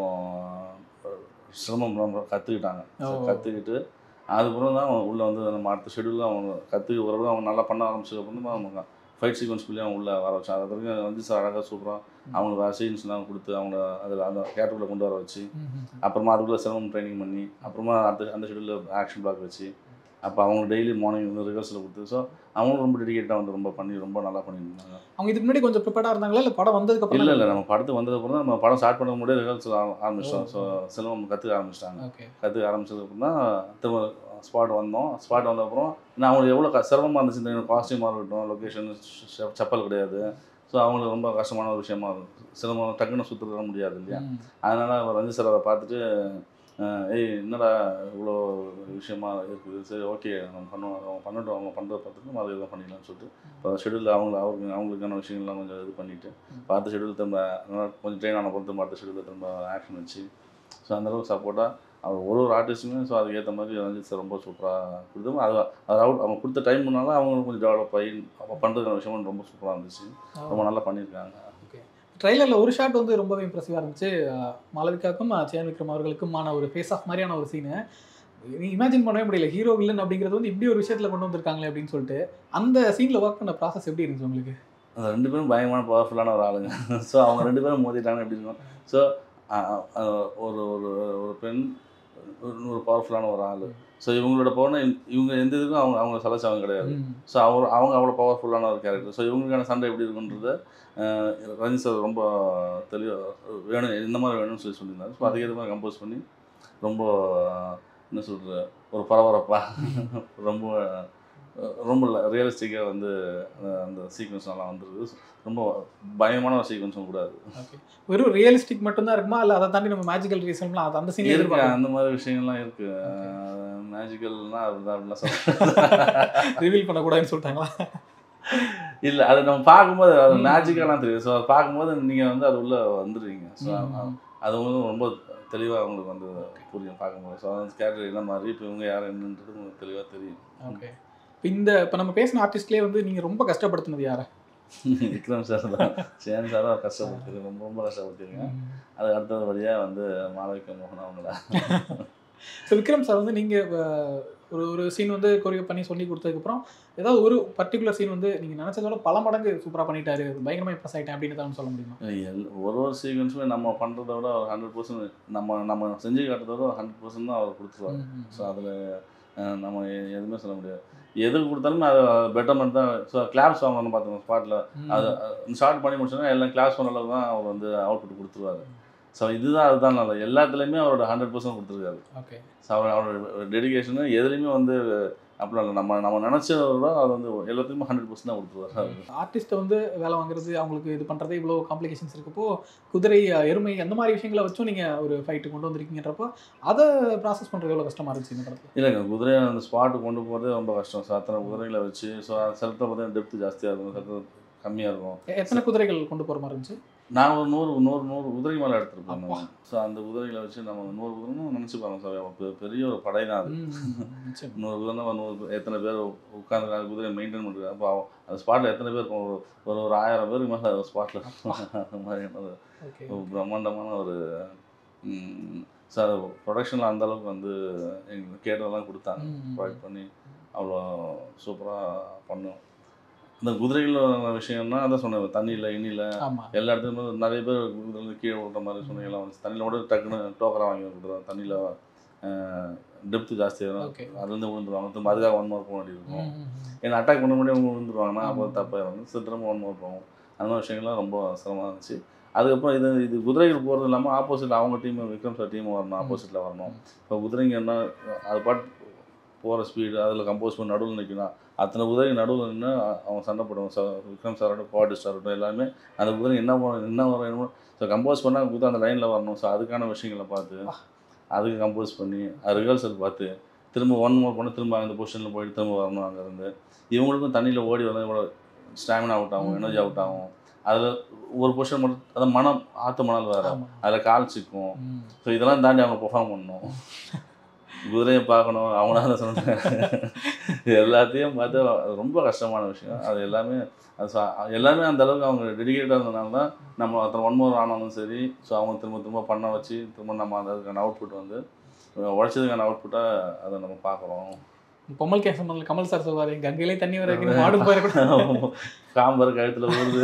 சிரமம் ரொம்ப கற்றுக்கிட்டாங்க ஓ. கற்றுக்கிட்டு அதுக்கப்புறம் தான் அவங்க உள்ளே வந்து நம்ம அடுத்த ஷெடியூலில் அவங்க கற்றுக்க பிறகு அவங்க நல்லா பண்ண ஆரம்பிச்சதுக்கப்புறம் தான் அவங்க ஃபைட் சீக்வன்ஸ்குள்ளேயே அவங்க உள்ளே வர வச்சாங்க அது வரைக்கும் வந்து சார் அழகாக சூப்பராக அவங்களுக்கு வேறு சீன்ஸ்லாம் கொடுத்து அவங்க அதில் அந்த கேரக்டருக்குள்ளே கொண்டு வர வச்சு ம், ம், ம். அப்புறமா அதுக்குள்ளே சிரமம் ட்ரைனிங் பண்ணி அப்புறமா அடுத்த அந்த ஷெடியூலில் ஆக்ஷன் பிளாக் வச்சு அப்போ அவங்க டெய்லி மார்னிங் வந்து ரிஹர்சல் கொடுத்து ஸோ அவங்களும் ரொம்ப டெடிகேட்டாக வந்து ரொம்ப பண்ணி ரொம்ப நல்லா பண்ணியிருந்தாங்க அவங்க இதுக்கு முன்னாடி கொஞ்சம் ப்ரிப்பேர்டாக இருந்தாங்களா இல்லை படம் வந்ததுக்கு இல்லை அப்புறம் இல்லை நம்ம படத்துக்கு வந்ததுக்கப்புறம் தான் நம்ம படம் ஸ்டார்ட் பண்ண முடியாது ரிஹர்சல் ஆரம்பிச்சிட்டோம் ஸோ சிலவம் கற்றுக்க ஆரம்பிச்சிட்டாங்க ஓகே கற்றுக்க ஆரம்பிச்சதுக்கப்புறம் தான் திரும்ப ஸ்பாட் வந்தோம் ஸ்பாட் வந்தப்புறம் நான் அவங்களுக்கு எவ்வளோ க சிரமமாக இருந்துச்சு இந்த காஸ்டியூமாக இருக்கட்டும் லொக்கேஷன் செப்பல் கிடையாது ஸோ அவங்களுக்கு ரொம்ப கஷ்டமான ஒரு விஷயமா இருக்கும் சிரமம் டக்குன்னு சுற்றுற முடியாது இல்லையா அதனால் ரஞ்சித் சார் அதை பார்த்துட்டு அஹ், ஏய் என்னடா இவ்வளோ விஷயமா இருக்குது சரி ஓகே நம்ம பண்ணுவோம் அவங்க பண்ணட்டும் அவங்க பண்ணுறத பார்த்துட்டு நம்ம அதை இதை பண்ணிக்கலாம்னு சொல்லிட்டு இப்போ ஷெடியூல் அவங்க அவருக்கு அவங்களுக்கான விஷயங்கள்லாம் கொஞ்சம் இது பண்ணிவிட்டு பார்த்த ஷெடியூல் திரும்ப நல்லா கொஞ்சம் ட்ரெயின் ஆன பொறுத்து பார்த்த ஷெடியூலில் திரும்ப ஆக்ஷன் வச்சு ஸோ அந்தளவுக்கு சப்போர்ட்டாக அவர் ஒரு ஒரு ஆர்டிஸ்ட்டுமே ஸோ அதுக்கேற்ற மாதிரி ரஞ்சித் சார் ரொம்ப சூப்பராக கொடுத்து அது அது அவுட் அவங்க கொடுத்த டைம்னால அவங்களும் கொஞ்சம் டெவலப் ஆகி அவங்க பண்ணுறதுக்கான விஷயமும் ரொம்ப சூப்பராக இருந்துச்சு ரொம்ப நல்லா பண்ணியிருக்காங்க ட்ரைலரில் ஒரு ஷாட் வந்து ரொம்பவே இம்ப்ரெசிவாக இருந்துச்சு அஹ் மாளவிகாக்கும் அஹ் சேன் விக்ரம் அவர்களுக்குமான ஒரு ஃபேஸ் ஆஃப் மாதிரியான ஒரு சீனு நீ இமேஜின் பண்ணவே முடியல ஹீரோ வில்லன் அப்படிங்கிறது வந்து இப்படி ஒரு விஷயத்தில் கொண்டு வந்திருக்காங்களே அப்படின்னு சொல்லிட்டு அந்த சீனில் ஒர்க் பண்ண ப்ராசஸ் எப்படி இருந்துச்சு உங்களுக்கு அந்த ரெண்டு பேரும் பயங்கரமான பவர்ஃபுல்லான ஒரு ஆளுங்க ஸோ அவங்க ரெண்டு பேரும் மோதிட்டாங்க எப்படி இருக்கும் ஸோ ஒரு ஒரு ஒரு பெண் ஒரு- ஒரு பவர்ஃபுல்லான ஒரு ஆள் ஸோ இவங்களோட பவர்னா இவங்க எந்த இதுக்கும் அவங்க அவங்க சலைச்சவங்க கிடையாது ம். ஸோ அவர் அவங்க அவ்வளோ பவர்ஃபுல்லான ஒரு கேரக்டர் ஸோ இவங்களுக்கான சண்டை எப்படி இருக்குன்றத அஹ், ரஞ்சித் சார் ரொம்ப தெளிவாக வேணும் இந்த மாதிரி வேணும்னு சொல்லி சொல்லியிருந்தாரு ஸோ அதுக்கேற்ற மாதிரி கம்போஸ் பண்ணி ரொம்ப அஹ், என்ன சொல்கிறது ஒரு பரபரப்பாக ரொம்ப அஹ், ரொம்ப ரியலிஸ்டிக்காக வந்து அஹ், அந்த சீக்வன்ஸ் நல்லா வந்துருக்கு ரொம்ப பயமான ஒரு சீக்வன்ஸும் கூடாது ஓகே வெறும் ரியலிஸ்டிக் மட்டும்தான் இருக்குமா இல்லை அதை தாண்டி நம்ம மேஜிக்கல் ரீசன்லாம் அது அந்த சீனில் இருக்கு எதிர்பார்க்கலாம் அந்த மாதிரி விஷயங்கள்லாம் இருக்கு மேஜிக்கல்னா அதுதான் அப்படிலாம் சொல்ல ரிவீல் பண்ணக்கூடாதுன்னு சொல்லிட்டாங்களா இல்லை அது நம்ம பார்க்கும்போது அது ம். மேஜிக்கெல்லாம் தெரியும் ஸோ பார்க்கும்போது நீங்கள் வந்து அது உள்ள வந்துடுவீங்க ஸோ ம். அது வந்து ரொம்ப தெளிவாக உங்களுக்கு வந்து புரியும் பார்க்கும்போது ஸோ அந்த கேரக்டர் என்ன மாதிரி இப்போ இவங்க யார் என்னன்றது உங்களுக்கு தெளிவாக தெரியும் ஓகே இப்போ இந்த இப்போ நம்ம பேசின ஆர்டிஸ்ட்லேயே வந்து நீங்கள் ரொம்ப கஷ்டப்படுத்தினது யாரை விக்ரம் சார் தான் சேன் சார் தான் கஷ்டப்படுத்திருக்கு ரொம்ப ரொம்ப கஷ்டப்படுத்திருங்க அது அடுத்தது வழியாக வந்து மாளவிக மோகன் அவங்கள ஸோ விக்ரம் சார் வந்து நீங்கள் ஒரு ஒரு சீன் வந்து கொரியோ பண்ணி சொல்லி கொடுத்ததுக்கப்புறம் ஏதாவது ஒரு பர்டிகுலர் சீன் வந்து நீங்கள் நினச்சதோட பல மடங்கு சூப்பராக பண்ணிட்டாரு பயங்கரமாக இம்ப்ரெஸ் ஆகிட்டேன் அப்படின்னு தான் சொல்ல முடியுமா எல் ஒரு ஒரு சீக்வன்ஸுமே நம்ம பண்ணுறத விட ஒரு ஹண்ட்ரட் பர்சன்ட் நம்ம நம்ம செஞ்சு காட்டுறத விட ஹண்ட்ரட் பர்சன்ட் தான் அவர் கொடுத்துருவார் ஸோ அதில் நம்ம எ- எதுவுமே சொல்ல முடியாது எது கொடுத்தாலுமே அது பெட்டர்மெண்ட் தான் ஸோ கிளாப்ஸ் வாங்கணும் பார்த்துக்கோங்க ஸ்பாட்டில் அது ஷார்ட் பண்ணி முடிச்சோன்னா எல்லாம் கிளாஸ் பண்ண அளவுக்கு தான் அவர் வந்து அவுட்புட் கொடுத்துருவாரு ஸோ இதுதான் அதுதான் நல்லது எல்லாத்துலேயுமே அவரோட ஹண்ட்ரட் பர்சன்ட் கொடுத்துருக்காரு ஓகே ஸோ அவர் அவரோட டெடிகேஷனு எதுலேயுமே வந்து அப்படிலாம் இல்லை நம்ம நம்ம நினச்சத விட அது வந்து எல்லாத்துலேயுமே ஹண்ட்ரட் பர்சன்ட் தான் கொடுத்துருவாரு ஆர்டிஸ்ட்டை வந்து வேலை வாங்குறது அவங்களுக்கு இது பண்ணுறது இவ்வளோ காம்ப்ளிகேஷன்ஸ் இருக்கப்போ குதிரை அஹ், எருமை அந்த மாதிரி விஷயங்களை வச்சும் நீங்கள் ஒரு ஃபைட்டு கொண்டு வந்திருக்கீங்கன்றப்போ அதை ப்ராசஸ் பண்ணுறது எவ்வளோ கஷ்டமாக இருந்துச்சு இந்த படத்தில் இல்லைங்க குதிரையை அந்த ஸ்பாட்டு கொண்டு போகிறதே ரொம்ப கஷ்டம் ஸோ அத்தனை குதிரைகளை வச்சு ஸோ சிலத்தை பார்த்தீங்கன்னா டெப்த் ஜாஸ்தியாக இருக்கும் சிலத்தை கம்மியாக இருக்கும் எ- எத்தனை குதிரைகள் கொண்டு போற மாதிரி இருந்துச்சு நான் ஒரு நூறு நூறு நூறு குதிரை மேலே எடுத்துகிட்டு போனோம் ஸோ அந்த குதிரைகளை வச்சு நம்ம நூறு குதிரைன்னு நினச்சி பாருங்க சார் பெ- பெரிய ஒரு படை தான் அது ம், நிச்சயம். நூறு குதிரை ஒரு நூறு பேர், எத்தனை பேர் உட்காந்து குதிரையை மெயின்டைன் பண்ணுறாங்க அப்போ அவ- அந்த ஸ்பாட்டில் எத்தனை பேர் இருக்கும்? ஒரு ஒரு ஒரு ஆயிரம் பேருக்கு மேலே ஸ்பாட்டில் அந்த மாதிரியான ஒரு ஓகே ஒரு பிரம்மாண்டமான ஒரு சார் ப்ரொடக்ஷனில் அந்த அளவுக்கு வந்து எங்களுக்கு கேட்டதெல்லாம் கொடுத்தாங்க ம், ம். ப்ரொவைட் பண்ணி அவ்வளோ சூப்பராக பண்ணோம் இந்த குதிரைகள் விஷயம்னா அதான் சொன்னேன் தண்ணியில் எண்ணியில் ஆமா எல்லா இடத்துலையும் நிறைய பேர் குதிரையில கீழே விடுற மாதிரி சொன்னீங்கலாம் வந்து தண்ணியில் கூட டக்குன்னு டோக்கரை வாங்கி கொடுத்துருவோம் தண்ணியில் டெப்த்து ஜாஸ்தியாக Okay. அதுலேருந்து விழுந்துருவாங்க திரும்ப அதுக்காக ஒன் மோர் போக வேண்டியிருக்கும் ம், ம், ம். ஏன்னா அட்டாக் பண்ண முடியும் அவங்க விழுந்துருவாங்கன்னா அப்போ ஆமா. தப்பாயிரும் சரி திரும்ப ஒன் மோர் போகும் அந்த மாதிரி விஷயங்கள்லாம் ரொம்ப சிரமமாக இருந்துச்சு அதுக்கப்புறம் இது இது குதிரைகள் போகிறது இல்லாமல் ஆப்போசிட் அவங்க டீம் விக்ரம் சார் டீம் வரணும் ஆப்போசிட்டில் வரணும் இப்போ குதிரைங்க என்ன அது பாட்டு போகிற ஸ்பீடு அதில் கம்போஸ் பண்ணி நடுவில் நிற்கணும் அத்தனை குதிரை நடுவில் நின்று அவங்க சண்டை போடுவாங்க சார் விக்ரம் சார் ஆகட்டும் கோஆர்டிஸ்ட் ஆகட்டும் எல்லாமே அந்த குதிரை என்ன வரும் என்ன வரும் என்ன ஸோ கம்போஸ் பண்ணால் குதிரை அந்த லைனில் வரணும் ஸோ அதுக்கான விஷயங்களை பார்த்து அதுக்கு கம்போஸ் பண்ணி அது ரிஹர்சல் பார்த்து திரும்ப ஒன் மோர் பண்ணி திரும்ப அந்த பொசிஷனில் போயிட்டு திரும்ப வரணும் அங்கேருந்து இவங்களுக்கும் தண்ணியில் ஓடி வரணும் இவ்வளோ ஸ்டாமினா அவுட் ஆகும் எனர்ஜி அவுட் ஆகும் அதில் ஒரு பொசிஷன் மட்டும் அது மனம் ஆற்று மணல் வேறு ஆமா. அதில் கால் சிக்கும் ம். ஸோ இதெல்லாம் தாண்டி அவங்க பெர்ஃபார்ம் பண்ணணும் குதிரையை பார்க்கணும் அவங்களால சொன்னாங்க எல்லாத்தையும் பார்த்து அது ரொம்ப கஷ்டமான விஷயம் அது எல்லாமே அது சா- எல்லாமே அந்த அளவுக்கு அவங்க டெடிகேட்டாக இருந்தனால தான் நம்ம அத்தனை ஒன் மோர் ஆனாலும் சரி ஸோ அவங்க திரும்ப திரும்ப பண்ண வச்சு திரும்ப நம்ம அந்த அதுக்கான அவுட்புட் வந்து உழைச்சதுக்கான அவுட்புட்டாக அதை நம்ம பார்க்குறோம் பொம்மல் கேசம் பண்ணல கமல் சார் சொல்வாரு கங்கையிலே தண்ணி வர வைக்கணும் மாடு போயிடக்கூடாது காம்பர் கழுத்தில் வருது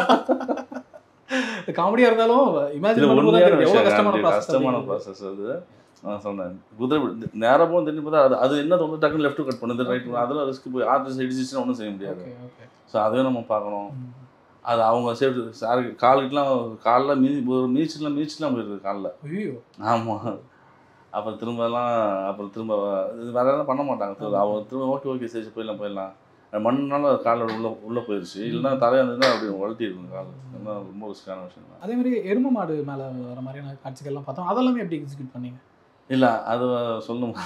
காமெடியா இருந்தாலும் இது இமேஜின் உண்மையான பண்ணும்போது எவ்வளவு விஷயம் கஷ்டமான காந்தி. ப்ராசஸ் கஷ்டமான ப்ராசஸ் அது நான் சொன்னேன் குதிரை நேராக போகும் திரும்பி பார்த்தா அது அது என்ன வந்து டக்குன்னு லெஃப்ட் கட் பண்ணுது ரைட் அதில் ரிஸ்க் போய் ஆர்டிஸ்ட் இடிச்சிச்சுன்னா ஒன்றும் செய்ய முடியாது ஓகே ஓகே ஸோ அதையும் நம்ம பார்க்கணும் அது அவங்க சேஃப்டி சார் கால்கிட்டலாம் காலில் மீ ஒரு மீச்சலாம் மீச்சலாம் போயிடுது காலில் ஐயோ ஆமாம் அப்புறம் திரும்பலாம் அப்புறம் திரும்ப இது வேற எல்லாம் பண்ண மாட்டாங்க திரும்ப அவங்க திரும்ப ஓகே ஓகே சரி போயிடலாம் போயிடலாம் மண்ணால காலில் உள்ள உள்ளே போயிடுச்சு இல்லைன்னா தலையாக இருந்ததுன்னா அப்படி வளர்த்தி இருக்கும் கால் அதெல்லாம் ரொம்ப ரிஸ்க்கான விஷயம் தான் அதே மாதிரி எரும மாடு மேல வர மாதிரியான காட்சிகள்லாம் பார்த்தோம் அதெல்லாமே எப்படி எக்ஸிக்யூட் பண்ணீங்க இல்லை அது சொல்லணுமா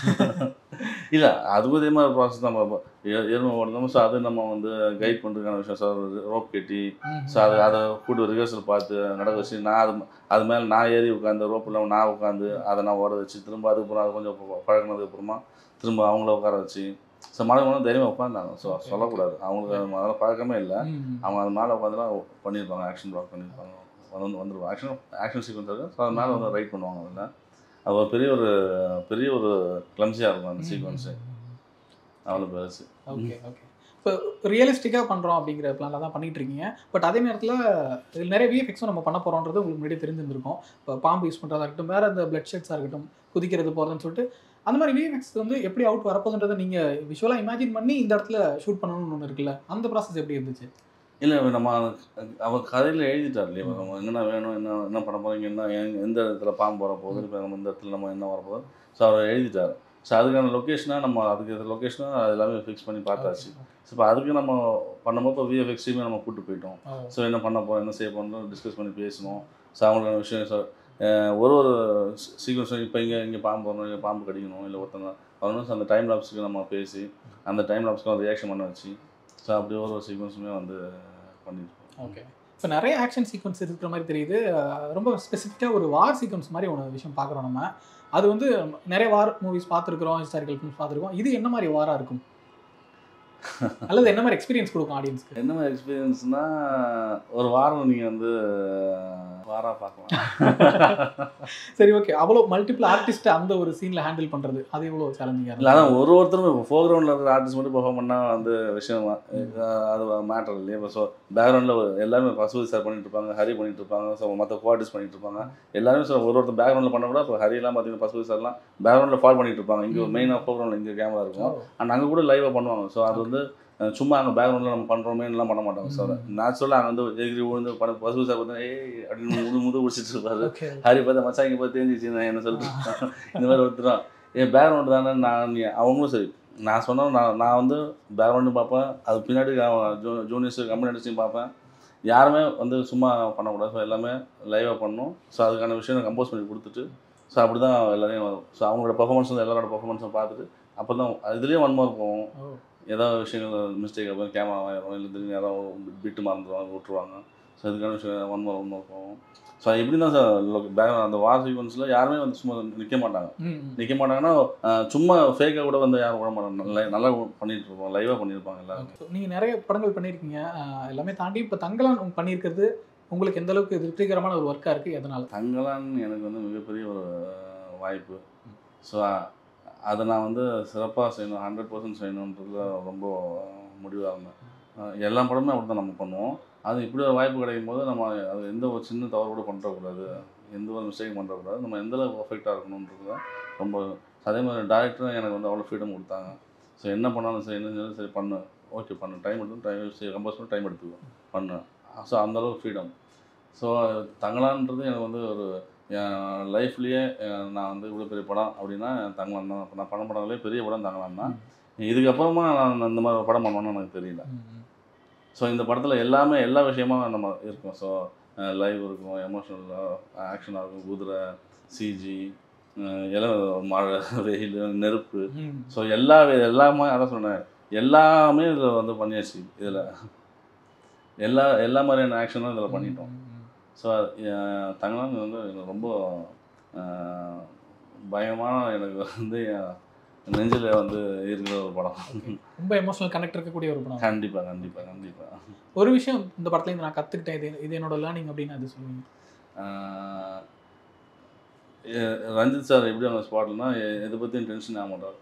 இல்லை அதுவும் இதே மாதிரி ப்ராசஸ் தான் பார்ப்போம் எ- எருமை ஓடணும் ஸோ அது நம்ம வந்து கைட் பண்ணுறதுக்கான விஷயம் சார் ரோப் கட்டி ஸோ அது அதை கூட்டு ரிஹர்சல் பார்த்து நடக்க வச்சு நான் அது அது மேலே நான் ஏறி உட்காந்து ரோப் இல்லாமல் நான் உட்காந்து அதை நான் ஓட வச்சு திரும்ப அதுக்கப்புறம் அது கொஞ்சம் ப- பழகுனதுக்கு அப்புறமா திரும்ப அவங்கள உட்கார வச்சு ஸோ மழை மழை தைரியமாக உட்காந்தாங்க ஸோ சொல்லக்கூடாது அவங்களுக்கு அதெல்லாம் பழக்கமே இல்லை அவங்க அது மேலே உட்காந்துலாம் பண்ணியிருப்பாங்க ஆக்ஷன் ப்ளாக் பண்ணியிருப்பாங்க வந்து வந்துருவாங்க ஆக்ஷன் ஆக்ஷன் சீக்வன்ஸ் இருக்குது ஸோ அது மேலே வந்து ரைட் பண்ணுவாங்க அதில் அது ஒரு பெரிய ஒரு பெரிய ஒரு கிளம்ஸியாக இருக்கும் அந்த சீக்வன்ஸு அவ்வளோ பெருசு ஓகே ஓகே இப்போ ரியலிஸ்டிக்காக பண்ணுறோம் அப்படிங்கிற பிளானில் தான் பண்ணிட்டு இருக்கீங்க பட் அதே நேரத்தில் இதில் நிறைய விஎஃப்எக்ஸும் நம்ம பண்ண போகிறோன்றது உங்களுக்கு முன்னாடி தெரிஞ்சிருந்திருக்கும் இப்போ பாம்பு யூஸ் பண்ணுறதா இருக்கட்டும் வேறு அந்த பிளட் ஷெட்ஸாக இருக்கட்டும் குதிக்கிறது போகிறதுன்னு சொல்லிட்டு அந்த மாதிரி விஎஃப்எக்ஸ் வந்து எப்படி அவுட் வரப்போகுதுன்றதை நீங்கள் விஷுவலாக இமேஜின் பண்ணி இந்த இடத்துல ஷூட் பண்ணணும்னு ஒன்று இருக்குல்ல அந்த ப்ராசஸ் எப்படி இருந்துச்சு இல்லை நம்ம அவர் கதையில் எழுதிட்டார் இல்லையா நம்ம என்னென்ன வேணும் என்ன என்ன பண்ண போகிறீங்க என்ன எங்க- எந்த இடத்துல பாம்பு வர போகுது இப்போ நம்ம இந்த இடத்துல நம்ம என்ன வரப்போகுது ஸோ அவர் எழுதிட்டார் ஸோ அதுக்கான லொக்கேஷனாக நம்ம அதுக்கு லொக்கேஷனாக அது எல்லாமே ஃபிக்ஸ் பண்ணி பார்த்தாச்சு ஸோ இப்போ அதுக்கு நம்ம பண்ணும்போது இப்போ விஎஃப்எக்ஸ் டீமே நம்ம கூப்பிட்டு போயிட்டோம் ஸோ என்ன பண்ண போகிறோம் என்ன செய்ய போகிறோம் டிஸ்கஸ் பண்ணி பேசணும் ஸோ அவங்களுக்கான விஷயம் ஸோ ஒரு ஒரு சீக்வன்ஸ் இப்போ இங்கே இங்கே பாம்பு வரணும் இங்கே பாம்பு கடிக்கணும் இல்லை ஒருத்தங்க வரணும் ஸோ அந்த டைம் லாப்ஸுக்கு நம்ம பேசி அந்த டைம் லாப்ஸ்க்கு ரியாக்ஷன் பண்ண வச்சு ஸோ அப்படி ஒரு ஒரு சீக்வன்ஸுமே வந்து பண்ணியிருக்கோம் ஓகே இப்போ நிறைய ஆக்ஷன் சீக்வன்ஸ் இருக்கிற மாதிரி தெரியுது அஹ் ரொம்ப ஸ்பெசிஃபிக்காக ஒரு வார் சீக்வன்ஸ் மாதிரி ஒரு விஷயம் பார்க்குறோம் நம்ம அது வந்து நிறைய வார் மூவிஸ் பார்த்துருக்குறோம் ஹிஸ்டாரிக்கல் ஃபிலிம்ஸ் பார்த்துருக்கோம் இது என்ன மாதிரி வாராக இருக்கும் அல்லது என்ன மாதிரி எக்ஸ்பீரியன்ஸ் கொடுக்கும் ஆடியன்ஸ்க்கு என்ன மாதிரி எக்ஸ்பீரியன்ஸ்னால் ஒரு வாரம் நீங்கள் வந்து வாராக பார்க்கலாம் சரி ஓகே அவ்வளோ மல்டிபிள் ஆர்டிஸ்ட் அந்த ஒரு சீனில் ஹேண்டில் பண்ணுறது அது எவ்வளோ சேலஞ்சிங்காக இல்லை அதான் ஒரு ஒருத்தரும் இப்போ ஃபோக்ரவுண்டில் இருக்கிற ஆர்டிஸ்ட் மட்டும் பெர்ஃபார்ம் பண்ணால் வந்து விஷயம் அஹ் அது மேட்டர் இல்லையா இப்போ ஸோ பேக்ரவுண்டில் எல்லாருமே பசுபதி சார் பண்ணிட்டு இருப்பாங்க ஹரி பண்ணிட்டு இருப்பாங்க ஸோ மற்ற கோஆர்டிஸ்ட் பண்ணிட்டு இருப்பாங்க எல்லாருமே ஸோ ஒரு ஒருத்தர் பேக்ரவுண்டில் பண்ண கூட இப்போ ஹரியெல்லாம் பார்த்தீங்கன்னா பசுபதி சார்லாம் பேக்ரவுண்டில் ஃபால் பண்ணிட்டு இருப்பாங்க இங்கே ஒரு மெயினாக ஃபோக்ரவுண்டில் இங்கே கேமரா இருக்கும் அண்ட் அங்கே கூட லைவாக பண்ணுவாங்க ஸோ அது வந்து அஹ் சும்மா அங்கே பேக்ரவுண்டில் நம்ம பண்ணுறோமேலாம் பண்ண மாட்டாங்க ஸோ நேச்சுரலாக அங்கே வந்து எகிரி விழுந்து பண்ண பசுபதி சார் பார்த்தா ஏய் அப்படின்னு முது முது குடிச்சிட்டு இருப்பாரு ஓகே ஹரி பார்த்தா மச்சான் இங்கே பார்த்து தெரிஞ்சிச்சு நான் என்ன சொல்லிட்டு இந்த மாதிரி ஒருத்தரும் என் பேக்ரவுண்டு தானே நான் நீ- அவங்களும் சரி நான் சொன்னா நான் நான் வந்து பேக்ரவுண்டும் பார்ப்பேன் அது பின்னாடி ஜூ ஜூனியர்ஸ் கம்பெனி அடிச்சும் பார்ப்பேன் யாருமே வந்து சும்மா பண்ணக்கூடாது ஸோ எல்லாமே லைவாக பண்ணணும் ஸோ அதுக்கான விஷயம் கம்போஸ் பண்ணி கொடுத்துட்டு ஸோ அப்படி தான் எல்லாரையும் ஸோ அவங்களோட பர்ஃபார்மன்ஸ் வந்து எல்லாரோட பர்ஃபார்மன்ஸும் பார்த்துட்டு அப்போ தான் இதுலேயும் ஒன் மார்க் போகும் ஏதாவது விஷயங்கள் மிஸ்டேக் ஆகும் கேமரா ஆயிரும் இல்லை திடீர்னு யாராவது பிட்டு மறந்துடுவாங்க விட்டுருவாங்க ஸோ இதுக்கான விஷயம் ஒன் மோர் ஒன் மோர் போகும் ஸோ இப்படி தான் சார் பேக் அந்த வார் சீக்வன்ஸில் யாருமே வந்து சும்மா நிற்க மாட்டாங்க ம், ம். நிற்க மாட்டாங்கன்னா ஆஹ், சும்மா ஃபேக்காக கூட வந்து யாரும் விட மாட்டாங்க நல்லா- நல்லா பண்ணிட்டு இருப்போம் லைவாக பண்ணியிருப்பாங்க எல்லாரும் Okay. So, நீங்க நிறைய படங்கள் பண்ணியிருக்கீங்க அஹ் எல்லாமே தாண்டி இப்போ தங்கலான் உங்க பண்ணியிருக்கிறது உங்களுக்கு எந்த அளவுக்கு திருப்திகரமான ஒரு ஒர்க்கா இருக்கு எதனால தங்கலான் எனக்கு வந்து மிகப்பெரிய ஒரு வாய்ப்பு ஸோ அதை நான் வந்து சிறப்பாக செய்யணும் ஹண்ட்ரட் பர்சன்ட் செய்யணுன்றதுல ரொம்ப முடிவாக இருந்தேன் அஹ் எல்லா படமே அப்படி தான் நம்ம பண்ணுவோம் அது இப்படி ஒரு வாய்ப்பு கிடைக்கும் போது நம்ம அது எந்த ஒரு சின்ன தவறு கூட பண்ணுறக்கூடாது எந்த ஒரு மிஸ்டேக் பண்ணுறக்கூடாது நம்ம எந்த அளவுக்கு பர்ஃபெக்டாக இருக்கணுன்றது தான் ரொம்ப அதே மாதிரி டேரக்டரும் எனக்கு வந்து அவ்வளோ ஃப்ரீடம் கொடுத்தாங்க ஸோ என்ன பண்ணாலும் சரி என்ன செஞ்சாலும் சரி பண்ணு ஓகே பண்ணு டைம் எடுத்து டைம் கம்பல்ஸ் பண்ணி டைம் எடுத்துக்கோ பண்ணு ஸோ அந்தளவுக்கு ஃப்ரீடம் ஸோ தங்கலான்றது எனக்கு வந்து ஒரு என் லைஃப்லேயே நான் வந்து இவ்வளோ பெரிய படம் அப்படின்னா தங்கலான் தான் இப்ப நான் பண்ண படங்களே பெரிய படம் தங்கலான் தான் இதுக்கப்புறமா நான் இந்த மாதிரி ஒரு படம் பண்ணணும்னு எனக்கு தெரியல ம், ம். ஸோ இந்த படத்தில் எல்லாமே எல்லா விஷயமா நம்ம இருக்கும் ஸோ லைவ் இருக்கும் எமோஷனல் ஆக்ஷனாக இருக்கும் குதிரை சிஜி எல்லாம் மழை வெயில் நெருப்பு ம். ஸோ எல்லா வி- எல்லாமே அதான் சொன்னேன் எல்லாமே இதில் வந்து பண்ணியாச்சு இதில் எல்லா எல்லா மாதிரியான ஆக்ஷனும் இதில் பண்ணிட்டோம் ம், ம். ஸோ தங்கலான் வந்து எனக்கு ரொம்ப அஹ், பயமான எனக்கு வந்து என் நெஞ்சில் வந்து இருக்கிற ஒரு படம் ரொம்ப எமோஷனல் கனெக்ட் இருக்கக்கூடிய ஒரு படம் கண்டிப்பாக கண்டிப்பாக கண்டிப்பாக ஒரு விஷயம் இந்த படத்துல இருந்து நான் கத்துக்கிட்டேன் இது இது என்னோட லேர்னிங் அப்படின்னு அது சொல்லுவீங்க ஆஹ் எ- ரஞ்சித் சார் எப்படி அவங்க ஸ்பாட்லனா எதை பற்றியும் டென்ஷன் ஆக மாட்டார்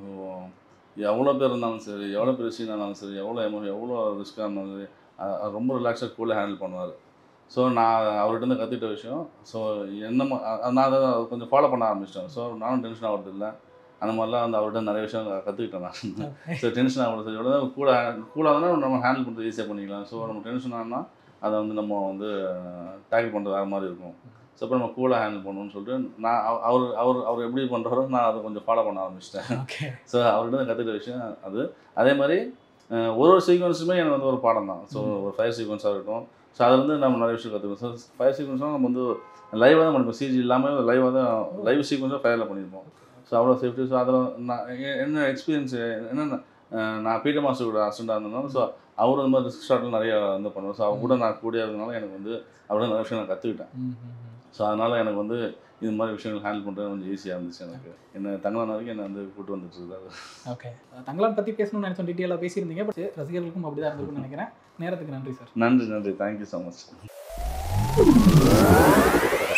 எவ்வளோ பேர் இருந்தாலும் சரி எவ்வளோ பெரிய சீனாக இருந்தாலும் சரி எவ்வளோ எமோ எவ்வளோ ரிஸ்க்காக இருந்தாலும் சரி அ- அது ரொம்ப ரிலாக்ஸாக கூலாக ஹேண்டில் பண்ணுவார் ஸோ நான் அவர்கிட்ட இருந்து கற்றுக்கிட்ட விஷயம் ஸோ என்ன மா- அ- நான் அதை கொஞ்சம் ஃபாலோ பண்ண ஆரம்பிச்சிட்டேன் ஸோ நானும் டென்ஷன் ஆகிறது இல்லை அந்த மாதிரிலாம் வந்து அவர்கிட்ட நிறைய விஷயம் கற்றுக்கிட்டேன் நான் ஸோ டென்ஷன் ஆகக்கூடாது சரி எவ்வளோ கூட கூலாக இருந்தால் நம்ம ஹேண்டில் பண்ணுறது ஈஸியாக பண்ணிக்கலாம் ஸோ நம்ம டென்ஷன் ஆனால் அதை வந்து நம்ம வந்து டேக்கிள் பண்ணுறது வேறு மாதிரி இருக்கும் ஸோ அப்போ நம்ம கூலாக ஹேண்டில் பண்ணணும்னு சொல்லிட்டு நான் அவ- அவர் அவர் அவர் எப்படி பண்ணுறாரோ நான் அதை கொஞ்சம் ஃபாலோ பண்ண ஆரம்பிச்சிட்டேன் ஓகே ஸோ அவர்கிட்ட கற்றுக்கிட்ட விஷயம் அது அதே மாதிரி அஹ், ஒரு ஒரு சீக்வன்ஸுமே எனக்கு வந்து ஒரு பாடம் தான் ஸோ ஒரு ஃபயர் சீக்வன்ஸாக இருக்கட்டும் ஸோ அதில் வந்து நம்ம நிறைய விஷயம் கற்றுக்கணும் ஸோ ஃபயர் சீக்வன்ஸ்லாம் நம்ம வந்து லைவாக தான் பண்ணிப்போம் சிஜி இல்லாமல் லைவாக தான் லைவ் சீக்வன்ஸாக ஃபயரில் பண்ணியிருப்போம் ஸோ அவ்வளோ சேஃப்டி ஸோ அதில் நான் எ- என்ன எக்ஸ்பீரியன்ஸ் என்னென்ன அஹ், நான் பீட்டர் மாஸ்டர் கூட அசிஸ்டண்டாக இருந்ததுனால ஸோ அவர் அந்த மாதிரி ரிஸ்க் ஷாட்டில் நிறைய வந்து பண்ணுவோம் ஸோ அவர் கூட நான் கூடிய இருந்தனால எனக்கு வந்து அவரோட நிறைய விஷயம் நான் கற்றுக்கிட்டேன் ம், ம், ம். ஸோ அதனால் எனக்கு வந்து இது மாதிரி விஷயங்கள் ஹேண்டில் பண்ணுறது கொஞ்சம் ஈஸியாக இருந்துச்சு எனக்கு என்ன தங்கலான வரைக்கும் என்னை வந்து கூட்டு வந்துட்டு இருக்காரு ஓகே தங்களான் பத்தி பேசணும்னு நினைச்சோம் டீட்டெயிலாக பேசியிருந்தீங்க பட் ரசிகர்களுக்கும் அப்படிதான் இருந்திருக்கும்னு நினைக்கிறேன் நேரத்துக்கு நன்றி சார் நன்றி நன்றி தேங்க்யூ ஸோ மச்